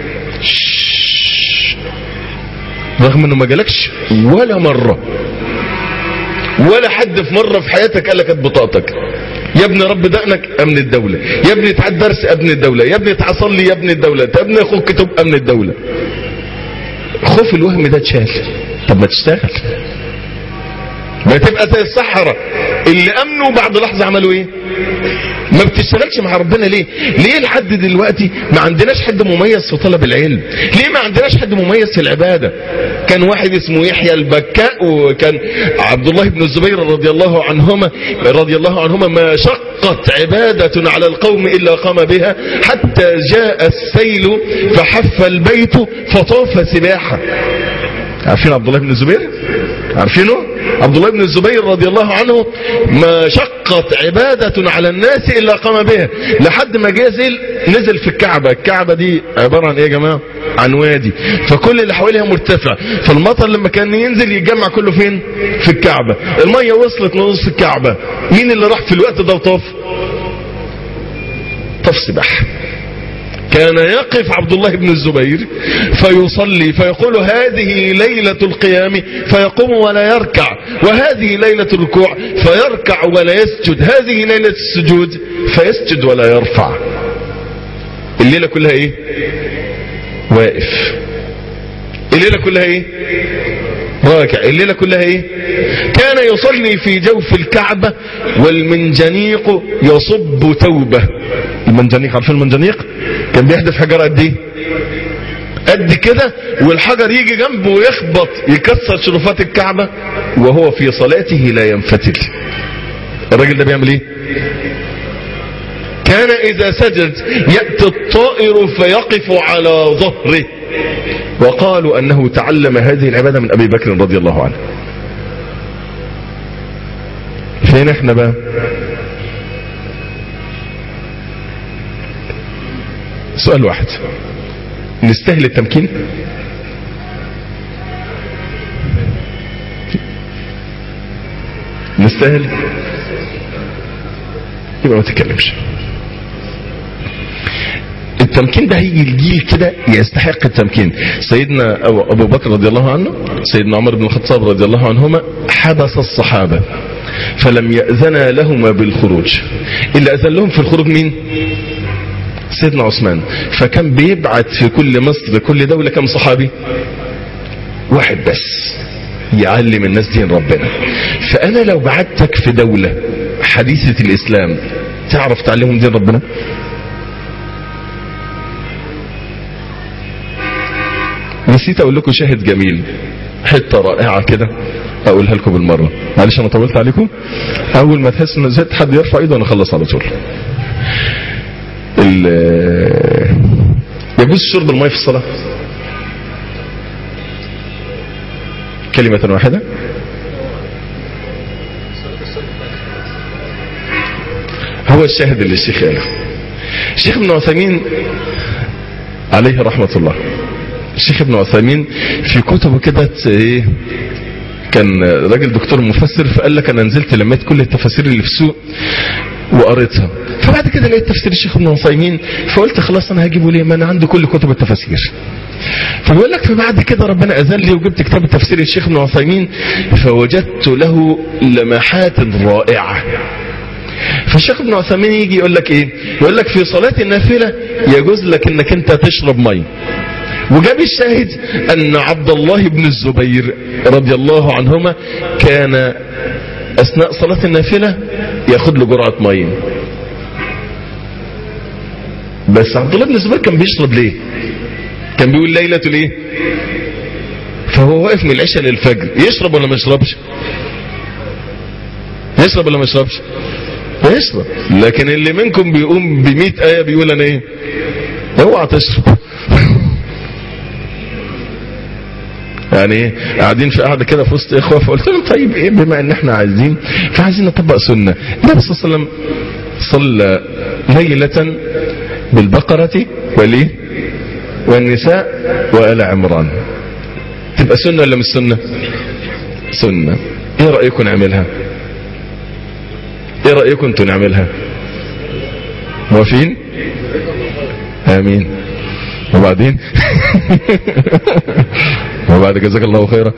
شش. رغم انه ما جالكش ولا مرة ولا حد في مرة في حياتك قال لك هات بطاقتك يا ابني رب دقنك امن الدولة يا ابني تعال درس امن الدولة يا ابني تعال صلي يا ابن الدولة يا ابني خد كتب امن الدولة خوف الوهم ده اتشال طب ما تشتغل ما تبقى زي الصحراء اللي امنوا بعد لحظة عملوا ايه ما بتشتغلش مع ربنا ليه ليه لحد دلوقتي ما عندناش حد مميز في طلب العلم ليه ما عندناش حد مميز في العبادة كان واحد اسمه يحيى البكاء وكان عبد الله بن الزبير رضي الله عنهما رضي الله عنهما ما شقت عبادة على القوم إلا قام بها حتى جاء السيل فحف البيت فطاف سباحة عارفين عبد الله بن الزبير عارفينه عبد الله بن الزبير رضي الله عنه ما شقت عبادة على الناس إلا قام بها لحد ما جازل نزل في الكعبة الكعبة دي عبارة عن ايه يا جماعة عن وادي فكل اللي حواليها مرتفع فالمطر لما كان ينزل يتجمع كله فين في الكعبة المية وصلت لنص الكعبة مين اللي راح في الوقت ده وطاف طاف سباحة كان يقف عبد الله بن الزبير فيصلي فيقول هذه ليلة القيام فيقوم ولا يركع وهذه ليلة الركوع فيركع ولا يسجد هذه ليلة السجود فيسجد ولا يرفع الليلة كلها ايه واقف الليلة كلها ايه راكع الليلة كلها ايه كان يصلي في جوف الكعبة والمنجنيق يصب توبة المنجنيق عارفين المنجنيق كان بيحدف حجر قد ايه قد كده والحجر يجي جنبه ويخبط يكسر شرفات الكعبة وهو في صلاته لا ينفتل الراجل ده بيعمل ايه كان اذا سجد يأتي الطائر فيقف على ظهره وقالوا انه تعلم هذه العبادة من ابي بكر رضي الله عنه فين احنا بقى سؤال واحد نستاهل التمكين نستاهل يبقى ما تتكلمش التمكين ده هيجي الجيل كده يستحق التمكين سيدنا أبو أبو بكر رضي الله عنه سيدنا عمر بن الخطاب رضي الله عنهما حبس الصحابة فلم يأذن لهما بالخروج إلا أذن لهم في الخروج مين سيدنا عثمان فكان بيبعت في كل مصر كل دولة كم صحابي واحد بس يعلم الناس دين ربنا فأنا لو بعتك في دولة حديثة الإسلام تعرف تعلمهم دين ربنا نسيت اقول لكم شاهد جميل حته رائعه كده اقولها لكم بالمره معلش انا طولت عليكم اول ما تحس ان زهقت حد يرفع ايده وانا اخلص على طول ال- يجوز شرب الماء في الصلاه كلمه واحده هو الشاهد اللي الشيخ قاله الشيخ ابن عثيمين عليه رحمه الله الشيخ ابن عثيمين في كتبه كده ايه كان راجل دكتور مفسر فقال لك انا نزلت لميت كل التفاسير اللي في السوق وقريتها فبعد كده لقيت تفسير الشيخ ابن عثيمين فقلت خلاص انا هجيبه ليه ما انا عندي كل كتب التفاسير فبيقول لك فبعد كده ربنا اذن لي وجبت كتاب تفسير الشيخ ابن عثيمين فوجدت له لمحات رائعه فالشيخ ابن عثيمين يجي يقول لك ايه يقول لك في صلاه النافله يجوز لك انك انت تشرب ميه وجاب الشاهد ان عبد الله بن الزبير رضي الله عنهما كان اثناء صلاة النافلة ياخد له جرعة مية بس عبد الله بن الزبير كان بيشرب ليه كان بيقول ليلة ليه فهو واقف من العشاء للفجر يشرب ولا ما يشربش يشرب ولا ما يشربش يشرب لكن اللي منكم بيقوم بمئة آية بيقول انا ايه اوعى تشرب يعني ايه قاعدين في قاعده كده في وسط اخوه فقلت لهم طيب ايه بما ان احنا عايزين فعايزين نطبق سنه النبي صلى الله عليه وسلم صلى ليله بالبقره والايه والنساء وال عمران تبقى سنه ولا مش سنه سنه ايه رايكم نعملها ايه رايكم انتوا نعملها موافقين امين وبعدين وبعد جزاك الله خيرا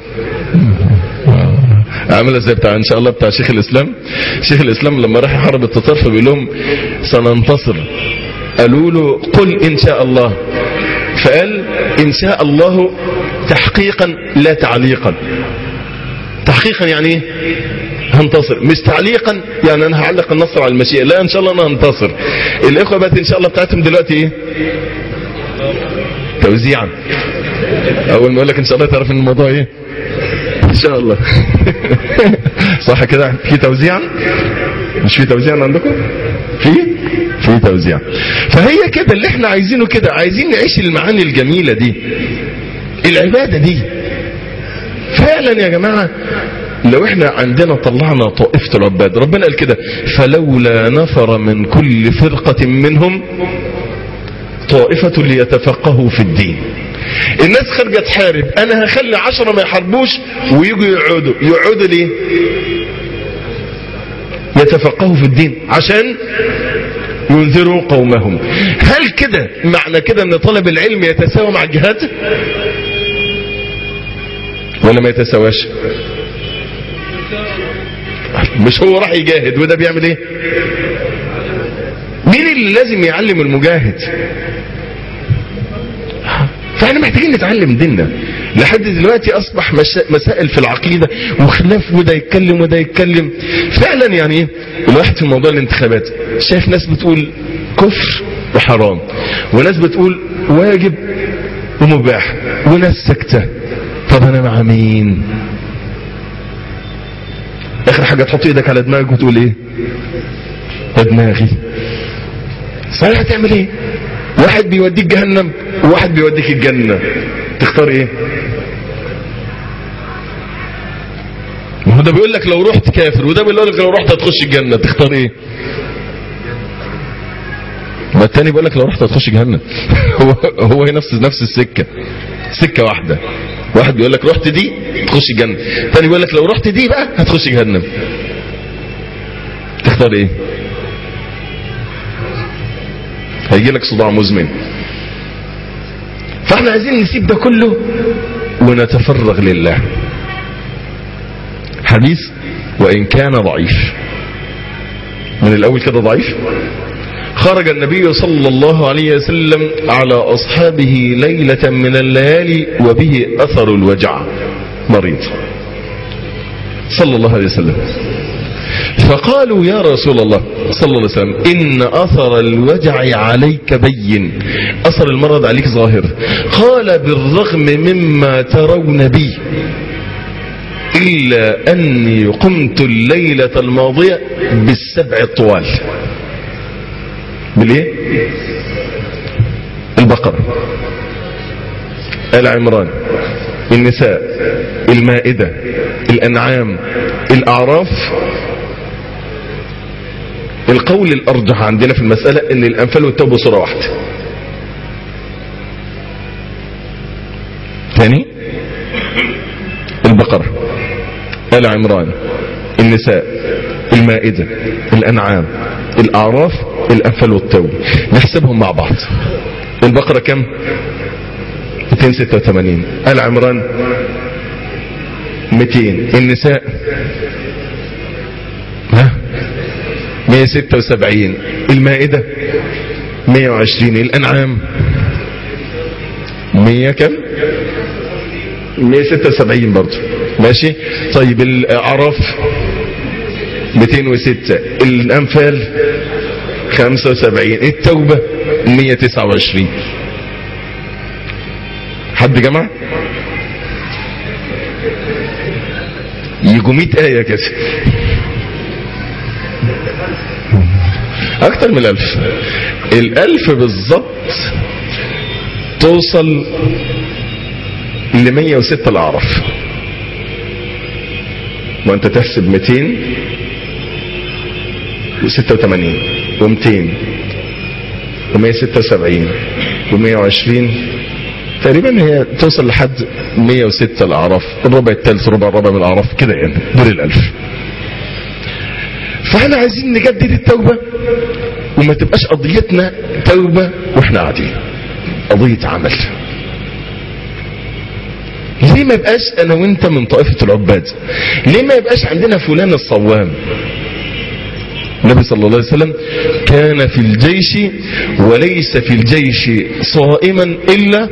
عامل زي بتاع ان شاء الله بتاع شيخ الاسلام شيخ الاسلام لما راح يحارب التتار فبيقول لهم سننتصر قالوا له قل ان شاء الله فقال ان شاء الله تحقيقا لا تعليقا تحقيقا يعني ايه هنتصر مش تعليقا يعني انا هعلق النصر على المشيئه لا ان شاء الله انا هنتصر الاخوه بقت ان شاء الله بتاعتهم دلوقتي ايه توزيعا اول ما اقول لك ان شاء الله تعرف ان الموضوع ايه ان شاء الله صح كده في توزيعا مش في توزيعا عندكم في في توزيع فهي كده اللي احنا عايزينه كده عايزين نعيش المعاني الجميلة دي العبادة دي فعلا يا جماعة لو احنا عندنا طلعنا طائفة العباد ربنا قال كده فلولا نفر من كل فرقة منهم طائفة ليتفقهوا في الدين الناس خارجة تحارب انا هخلي عشرة ما يحاربوش ويجوا يقعدوا يقعدوا ليه يتفقهوا في الدين عشان ينذروا قومهم هل كده معنى كده ان طلب العلم يتساوى مع الجهاد ولا ما يتساواش مش هو راح يجاهد وده بيعمل ايه مين اللي لازم يعلم المجاهد فاحنا محتاجين نتعلم ديننا لحد دلوقتي اصبح مشا- مسائل في العقيده وخلاف وده يتكلم وده يتكلم فعلا يعني ايه الواحد في موضوع الانتخابات شايف ناس بتقول كفر وحرام وناس بتقول واجب ومباح وناس ساكته طب انا مع مين اخر حاجه تحط ايدك على دماغك وتقول ايه يا دماغي صحيح هتعمل ايه واحد بيوديك جهنم وواحد بيوديك الجنة تختار ايه ما هو ده بيقول لك لو رحت كافر وده بيقول لك لو رحت هتخش الجنة تختار ايه ما التاني بيقول لك لو رحت هتخش جهنم هو هو هي نفس نفس السكة سكة واحدة واحد بيقول لك رحت دي تخش الجنة التاني بيقول لك لو رحت دي بقى هتخش جهنم تختار ايه هيجي لك صداع مزمن فاحنا عايزين نسيب ده كله ونتفرغ لله حديث وان كان ضعيف من الاول كده ضعيف خرج النبي صلى الله عليه وسلم على اصحابه ليلة من الليالي وبه اثر الوجع مريض صلى الله عليه وسلم فقالوا يا رسول الله صلى الله عليه وسلم إن أثر الوجع عليك بين أثر المرض عليك ظاهر قال بالرغم مما ترون بي إلا أني قمت الليلة الماضية بالسبع الطوال بالإيه البقرة آل عمران النساء المائدة الأنعام الأعراف القول الأرجح عندنا في المسألة أن الأنفال والتوبة صورة واحدة ثاني البقرة آل عمران النساء المائدة الأنعام الأعراف الأنفال والتوبة نحسبهم مع بعض البقرة كم 286 آل عمران 200 النساء ها 176 المائدة 120 الأنعام 100 كم 176 برضو ماشي طيب الأعراف 206 الأنفال 75 التوبة 129 حد جمع يجوا 100 آية كده اكتر من الالف الالف بالظبط توصل ل 106 الاعراف وانت تحسب 200 و86 و200 و176 و120 تقريبا هي توصل لحد 106 الاعراف الربع الثالث ربع الربع من الاعراف كده يعني دول الالف فاحنا عايزين نجدد التوبة وما تبقاش قضيتنا توبة واحنا قاعدين قضية عمل ليه ما يبقاش انا وانت من طائفة العباد ليه ما يبقاش عندنا فلان الصوام النبي صلى الله عليه وسلم كان في الجيش وليس في الجيش صائما الا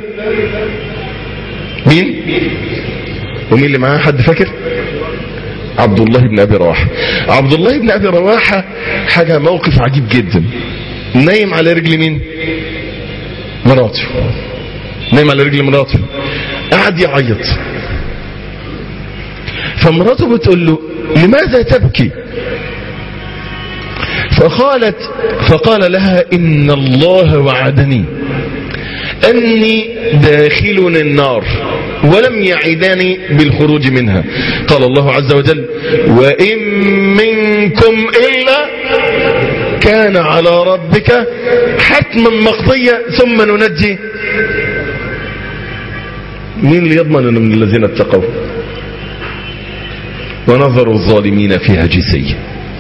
مين ومين اللي معاه حد فاكر عبد الله بن ابي رواحه عبد الله بن ابي رواحه حاجه موقف عجيب جدا نايم على رجل مين مراته نايم على رجل مراته قعد يعيط فمراته بتقول له لماذا تبكي فقالت فقال لها إن الله وعدني أني داخل النار ولم يعدني بالخروج منها قال الله عز وجل وإن منكم إلا كان على ربك حتما مقضيا ثم ننجي مين اللي يضمن أنه من الذين اتقوا ونظر الظالمين فيها جثيا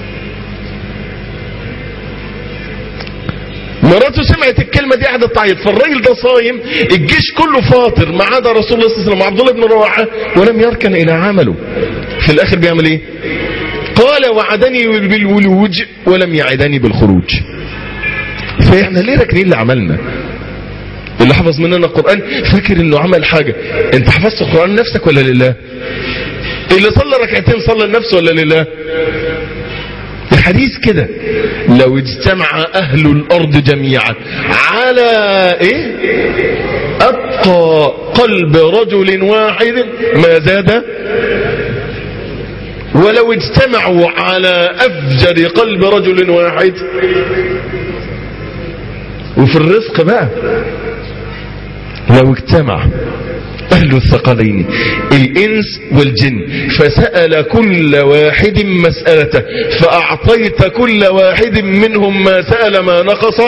مراته سمعت الكلمة دي قعدت تعيط فالراجل ده صايم الجيش كله فاطر ما عدا رسول الله صلى الله عليه وسلم عبد الله بن رواحة ولم يركن إلى عمله في الآخر بيعمل إيه قال وعدني بالولوج ولم يعدني بالخروج فاحنا ليه راكنين لعملنا اللي حفظ مننا القرآن فاكر انه عمل حاجة انت حفظت القرآن لنفسك ولا لله اللي صلى ركعتين صلى لنفسه ولا لله الحديث كده لو اجتمع اهل الارض جميعا على ايه اتقى قلب رجل واحد ما زاد ولو اجتمعوا على افجر قلب رجل واحد وفي الرزق بقى لو اجتمع أهل الثقلين الإنس والجن فسأل كل واحد مسألته فأعطيت كل واحد منهم ما سأل ما نقص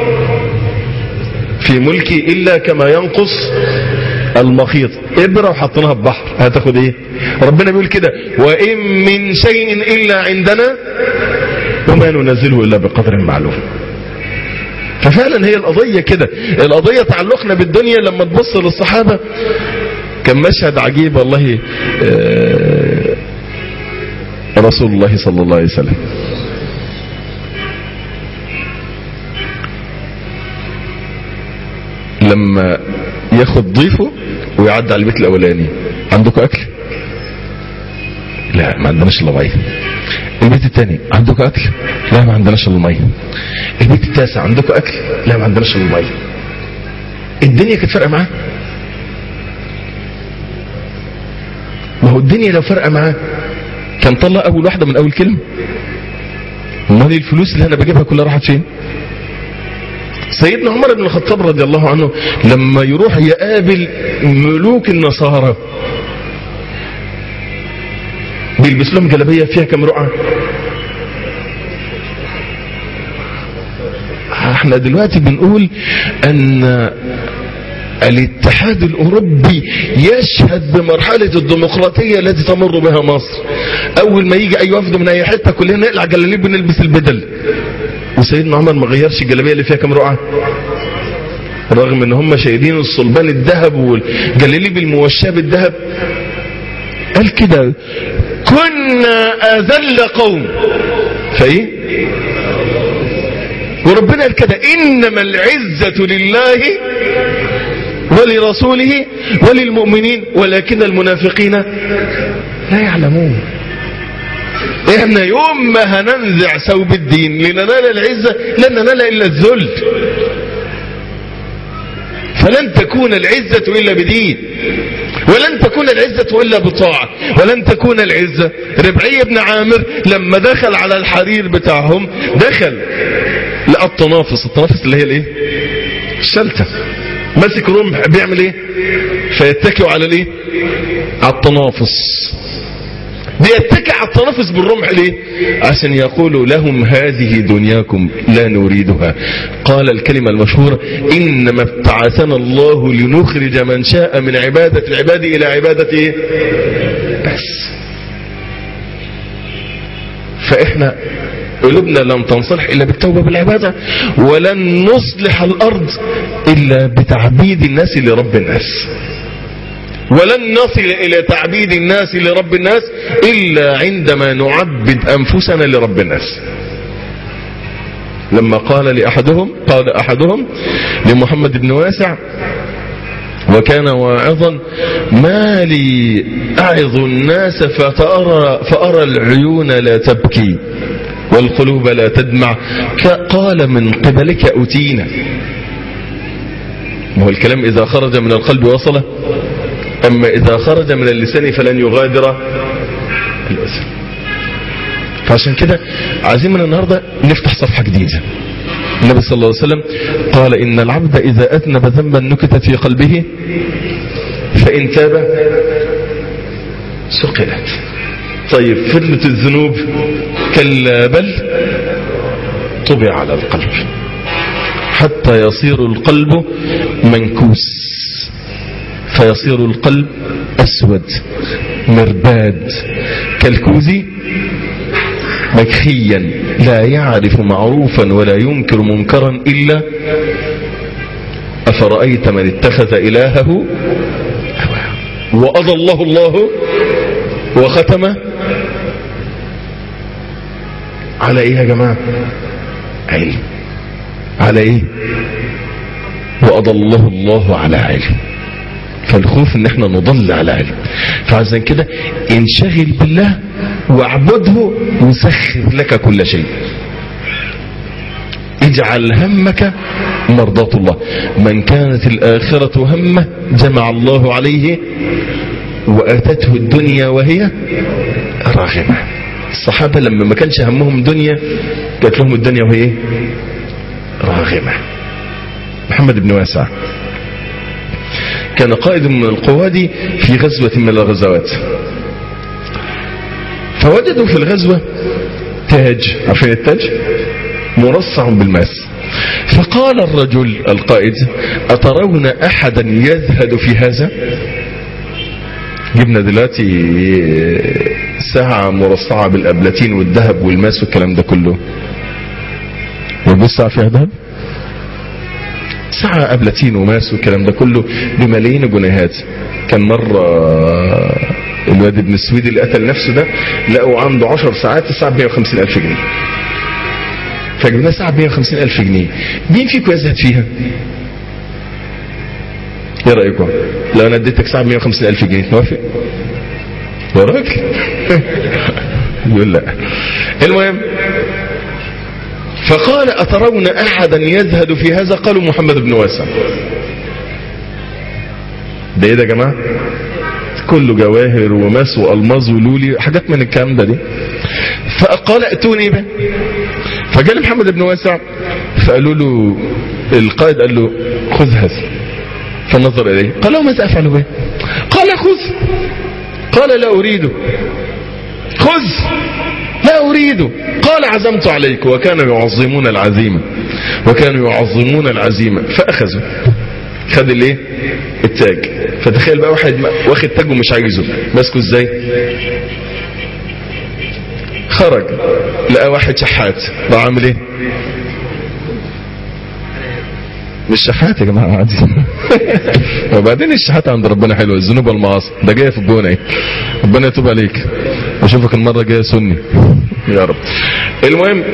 في ملكي إلا كما ينقص المخيط إبرة وحطناها ببحر هتاخد إيه ربنا بيقول كده وإن من شيء إلا عندنا وما ننزله إلا بقدر معلوم ففعلا هي القضية كده القضية تعلقنا بالدنيا لما تبص للصحابة كان مشهد عجيب والله آه، رسول الله صلى الله عليه وسلم لما ياخد ضيفه ويعدي على البيت الاولاني عندكم اكل لا ما عندناش الا ميه البيت الثاني عندكم اكل لا ما عندناش الا ميه البيت التاسع عندكم اكل لا ما عندناش الا ميه الدنيا كانت فارقه معاه ما هو الدنيا لو فارقه معاه كان طلع اول واحده من اول كلمه امال الفلوس اللي انا بجيبها كلها راحت فين سيدنا عمر بن الخطاب رضي الله عنه لما يروح يقابل ملوك النصارى بيلبس لهم جلابيه فيها كام رقعه احنا دلوقتي بنقول ان الاتحاد الاوروبي يشهد بمرحله الديمقراطيه التي تمر بها مصر اول ما يجي اي وفد من اي حته كلنا نقلع جلاليب ونلبس البدل وسيدنا عمر ما غيرش الجلابيه اللي فيها كام رقعه رغم ان هم شايلين الصلبان الذهب والجلاليب الموشاه بالذهب قال كده كنا اذل قوم فايه وربنا قال كده انما العزه لله ولرسوله وللمؤمنين ولكن المنافقين لا يعلمون احنا يوم ما هننزع ثوب الدين لننال العزة لن ننال الا الذل فلن تكون العزة الا بدين ولن تكون العزة الا بطاعة ولن تكون العزة ربعي بن عامر لما دخل على الحرير بتاعهم دخل لقى التنافس التنافس اللي هي الايه الشلتة ماسك رمح بيعمل ايه فيتكئوا على الايه على التنافس بيتكئ على التنافس بالرمح ليه عشان يقولوا لهم هذه دنياكم لا نريدها قال الكلمة المشهورة إنما ابتعثنا الله لنخرج من شاء من عبادة العباد إلى عبادة إيه؟ بس فإحنا قلوبنا لم تنصلح إلا بالتوبة بالعبادة ولن نصلح الأرض إلا بتعبيد الناس لرب الناس ولن نصل إلى تعبيد الناس لرب الناس إلا عندما نعبد أنفسنا لرب الناس لما قال لأحدهم قال أحدهم لمحمد بن واسع وكان واعظا ما لي أعظ الناس فتأرى فأرى العيون لا تبكي والقلوب لا تدمع قال من قبلك أتينا ما هو الكلام إذا خرج من القلب وصل أما إذا خرج من اللسان فلن يغادر الأذن فعشان كده عايزين من النهاردة نفتح صفحة جديدة النبي صلى الله عليه وسلم قال إن العبد إذا أذنب ذنبا نكت في قلبه فإن تاب سقلت طيب فتنة الذنوب كلا بل طبع على القلب حتى يصير القلب منكوس فيصير القلب أسود مرباد كالكوز مكخيا لا يعرف معروفا ولا ينكر منكرا إلا أفرأيت من اتخذ إلهه هواه وأضله الله وختم على ايه يا جماعة علم على ايه وأضله الله على علم فالخوف ان احنا نضل على علم فعشان كده انشغل بالله واعبده وسخر لك كل شيء اجعل همك مرضاة الله من كانت الآخرة همه جمع الله عليه وأتته الدنيا وهي راغمة الصحابة لما ما كانش همهم دنيا جات لهم الدنيا وهي ايه؟ راغمة محمد بن واسع كان قائد من القواد في غزوة من الغزوات فوجدوا في الغزوة تاج عارفين التاج مرصع بالماس فقال الرجل القائد أترون أحدا يزهد في هذا جبنا دلوقتي ساعة مرصعة بالأبلاتين والذهب والماس والكلام ده كله والبس ساعة فيها ذهب ساعة أبلاتين وماس والكلام ده كله بملايين الجنيهات كان مرة الواد ابن السويدي اللي قتل نفسه ده لقوا عنده 10 ساعات الساعة ب 150 ألف جنيه فجبناها ساعة ب 150 ألف جنيه مين فيكم يزهد فيها؟ ايه رأيكم؟ لو انا اديتك ساعة ب 150 ألف جنيه توافق؟ يا راجل يقول لا المهم فقال أترون أحدا يزهد في هذا قالوا محمد بن واسع ده ايه ده يا جماعة كله جواهر وماس والماظ ولولي حاجات من الكلام ده دي فقال ائتوني به فجاء محمد بن واسع فقالوا له القائد قال له خذ هذا فنظر اليه قال له ماذا افعل به قال خذ قال لا اريده خذ لا أريد قال عزمت عليك وكانوا يعظمون العزيمة وكانوا يعظمون العزيمة فأخذوا خد الايه التاج فتخيل بقى واحد واخد تاج ومش عايزه ماسكه ازاي خرج لقى واحد شحات بقى عامل ايه مش شحات يا جماعه عادي وبعدين الشحات عند ربنا حلوه الذنوب والمعاصي ده جايه في الجونه ايه ربنا يتوب عليك واشوفك المره الجايه سني يا رب المهم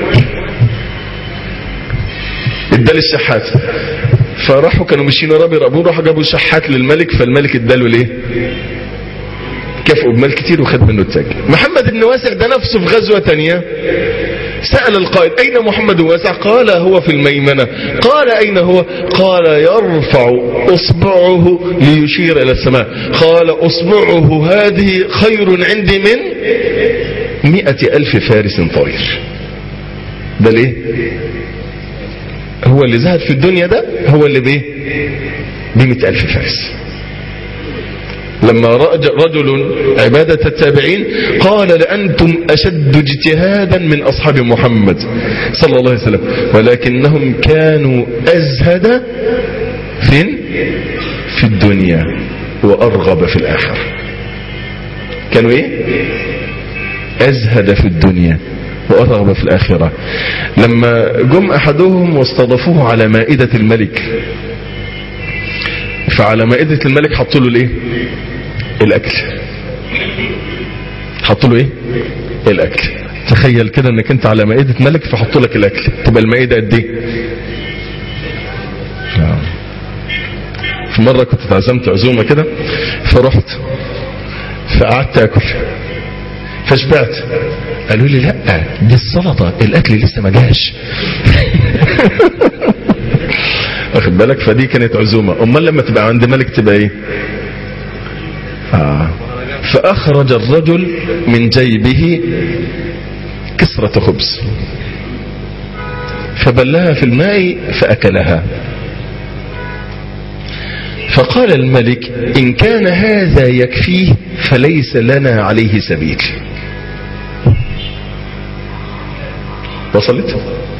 ادى الشحات فراحوا كانوا ماشيين وراه بيراقبوه راحوا جابوا شحات للملك فالملك اداله الايه كافئوا بمال كتير وخد منه التاج محمد بن واسع ده نفسه في غزوه تانية سأل القائد أين محمد واسع قال هو في الميمنة قال أين هو قال يرفع أصبعه ليشير إلى السماء قال أصبعه هذه خير عندي من مئة ألف فارس طاير ده ليه هو اللي زهد في الدنيا ده هو اللي بيه بمئة ألف فارس لما رجل عبادة التابعين قال لأنتم أشد اجتهادا من أصحاب محمد صلى الله عليه وسلم ولكنهم كانوا أزهد فين في الدنيا وأرغب في الآخرة كانوا إيه أزهد في الدنيا وأرغب في الآخرة لما جم أحدهم واستضافوه على مائدة الملك فعلى مائدة الملك حطوا له الايه الاكل حطوا له ايه الاكل تخيل كده انك انت على مائدة ملك فحطوا لك الاكل تبقى المائدة قد ايه في مرة كنت اتعزمت عزومة كده فرحت فقعدت اكل فشبعت قالوا لي لا دي السلطة الاكل لسه ما جاش واخد بالك فدي كانت عزومة امال لما تبقى عند ملك تبقى ايه آه. فاخرج الرجل من جيبه كسرة خبز فبلها في الماء فاكلها فقال الملك إن كان هذا يكفيه فليس لنا عليه سبيل وصلت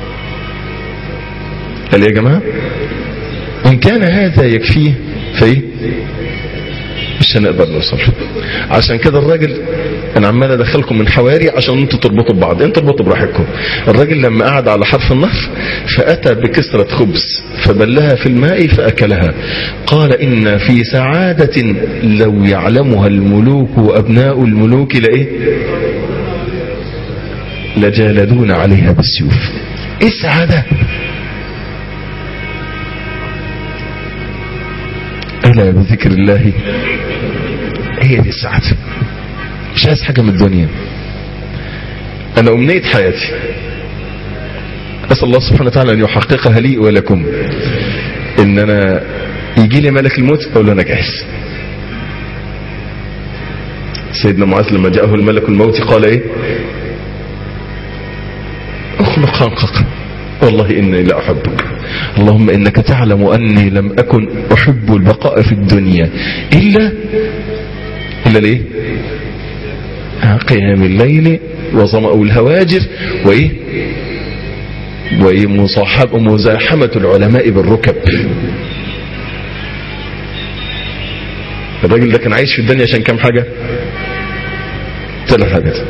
قال يا جماعة إن كان هذا يكفيه فإيه مش هنقدر نوصل عشان كده الراجل انا عمال ادخلكم من حواري عشان انتوا تربطوا ببعض انتوا تربطوا براحتكم الراجل لما قعد على حرف النهر فاتى بكسرة خبز فبلها في الماء فاكلها قال ان في سعادة لو يعلمها الملوك وابناء الملوك لايه لجالدون عليها بالسيوف ايه السعادة الا بذكر الله هي دي السعادة مش عايز حاجة من الدنيا انا امنية حياتي اسأل الله سبحانه وتعالى ان يحققها لي ولكم ان انا يجي لي ملك الموت اقول له انا جاهز سيدنا معاذ لما جاءه الملك الموت قال ايه اخلق خلقك والله اني لا احبك اللهم انك تعلم اني لم اكن احب البقاء في الدنيا الا الا ليه قيام الليل وظمأ الهواجر وايه وايه مصاحب مزاحمة العلماء بالركب الراجل ده كان عايش في الدنيا عشان كام حاجة ثلاث حاجات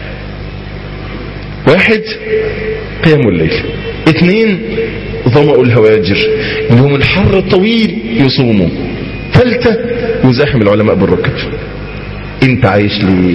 واحد قيام الليل اثنين ظمأ الهواجر يوم الحر الطويل يصوموا ثالثة يزاحم العلماء بالركب انت عايش ليه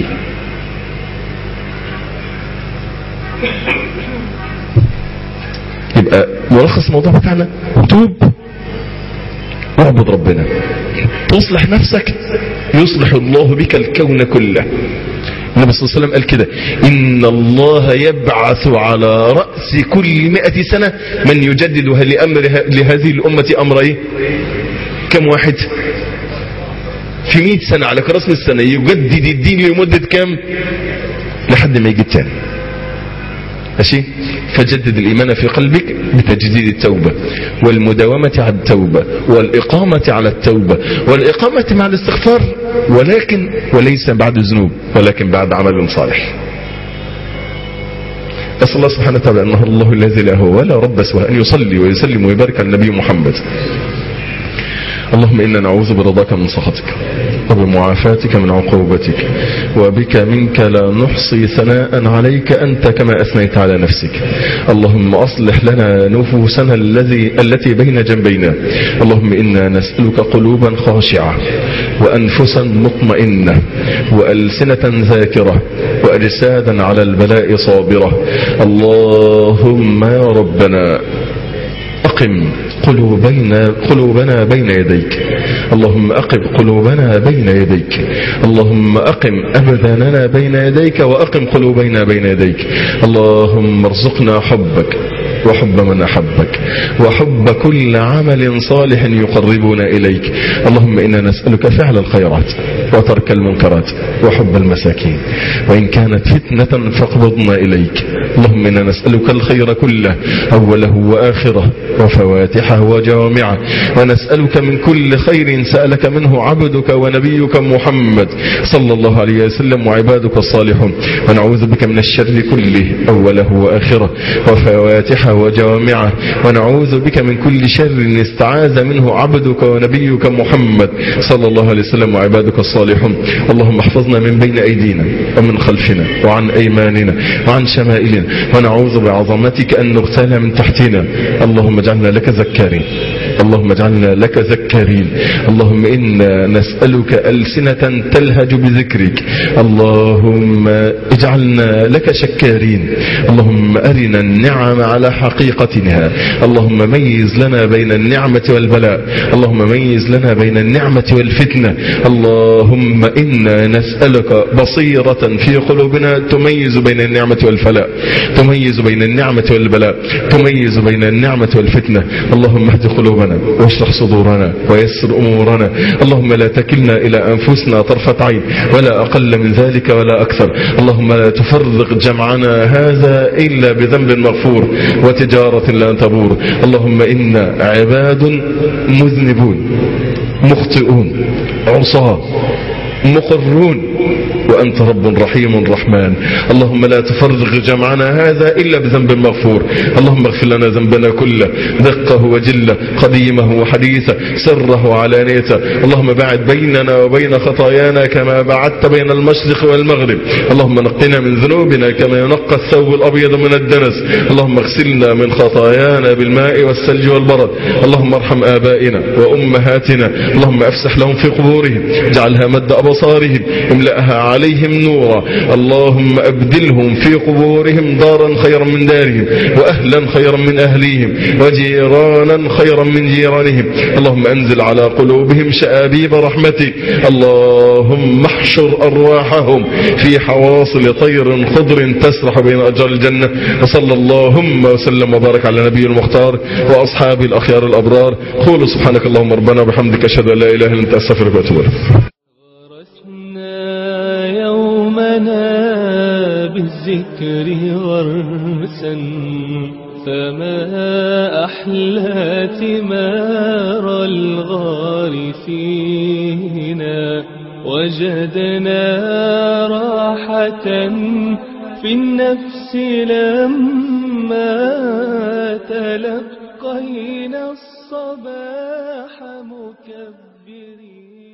يبقى ملخص الموضوع بتاعنا توب واعبد ربنا تصلح نفسك يصلح الله بك الكون كله النبي صلى الله عليه وسلم قال كده إن الله يبعث على رأس كل مئة سنة من يجددها لأمر لهذه الأمة أمر إيه كم واحد في مئة سنة على كراسم السنة يجدد الدين لمدة كام لحد ما يجي التاني ماشي فجدد الإيمان في قلبك بتجديد التوبة والمداومة على التوبة والإقامة على التوبة والإقامة مع الاستغفار ولكن وليس بعد الذنوب ولكن بعد عمل صالح أسأل الله سبحانه وتعالى أنه الله الذي لا هو ولا رب سوى أن يصلي ويسلم ويبارك على النبي محمد اللهم إنا نعوذ برضاك من سخطك وبمعافاتك من عقوبتك وبك منك لا نحصي ثناء عليك أنت كما أثنيت على نفسك اللهم أصلح لنا نفوسنا الذي التي بين جنبينا اللهم إنا نسألك قلوبا خاشعة وأنفسا مطمئنة وألسنة ذاكرة وأجسادا على البلاء صابرة اللهم يا ربنا أقم قلوبنا, قلوبنا بين يديك اللهم أقم قلوبنا بين يديك اللهم أقم أبداننا بين يديك وأقم قلوبنا بين يديك اللهم ارزقنا حبك وحب من أحبك وحب كل عمل صالح يقربنا إليك اللهم إنا نسألك فعل الخيرات وترك المنكرات وحب المساكين وإن كانت فتنة فاقبضنا إليك اللهم إنا نسألك الخير كله أوله وآخره وفواتحه وجوامعه ونسألك من كل خير سألك منه عبدك ونبيك محمد صلى الله عليه وسلم وعبادك الصالحون ونعوذ بك من الشر كله أوله وآخره وفواتحه وجوامعه ونعوذ بك من كل شر استعاذ منه عبدك ونبيك محمد صلى الله عليه وسلم وعبادك الصالحون اللهم احفظنا من بين أيدينا ومن خلفنا وعن أيماننا وعن شمائلنا ونعوذ بعظمتك أن نغتال من تحتنا اللهم اجعلنا لك ذكارين اللهم اجعلنا لك ذكارين اللهم إنا نسألك ألسنة تلهج بذكرك اللهم اجعلنا لك شكارين اللهم أرنا النعم على حقيقتها اللهم ميز لنا بين النعمة والبلاء اللهم ميز لنا بين النعمة والفتنة اللهم إنا نسألك بصيرة في قلوبنا تميز بين النعمة والفلاء تميز بين النعمة والبلاء تميز بين النعمة والفتنة اللهم اهد قلوبنا قلوبنا واشرح صدورنا ويسر أمورنا اللهم لا تكلنا إلى أنفسنا طرفة عين ولا أقل من ذلك ولا أكثر اللهم لا تفرق جمعنا هذا إلا بذنب مغفور وتجارة لا تبور اللهم إنا عباد مذنبون مخطئون عصاة مقرون وأنت رب رحيم رحمن اللهم لا تفرغ جمعنا هذا إلا بذنب مغفور اللهم اغفر لنا ذنبنا كله دقه وجله قديمه وحديثه سره وعلانيته اللهم باعد بيننا وبين خطايانا كما بعدت بين المشرق والمغرب اللهم نقنا من ذنوبنا كما ينقى الثوب الأبيض من الدنس اللهم اغسلنا من خطايانا بالماء والثلج والبرد اللهم ارحم آبائنا وأمهاتنا اللهم افسح لهم في قبورهم اجعلها مد أبصارهم املأها عليهم نورا اللهم أبدلهم في قبورهم دارا خيرا من دارهم وأهلا خيرا من أهليهم وجيرانا خيرا من جيرانهم اللهم أنزل على قلوبهم شآبيب رحمتك اللهم احشر أرواحهم في حواصل طير خضر تسرح بين أجر الجنة وصلى اللهم وسلم وبارك على نبي المختار وأصحابه الأخيار الأبرار قولوا سبحانك اللهم ربنا وبحمدك أشهد أن لا إله إلا أنت أستغفرك وأتوب إليك ورثنا يومنا بالذكر غرسا فما أحلى ثمار الغارسين وجدنا راحة في النفس لما تلقينا الصباح مكبرين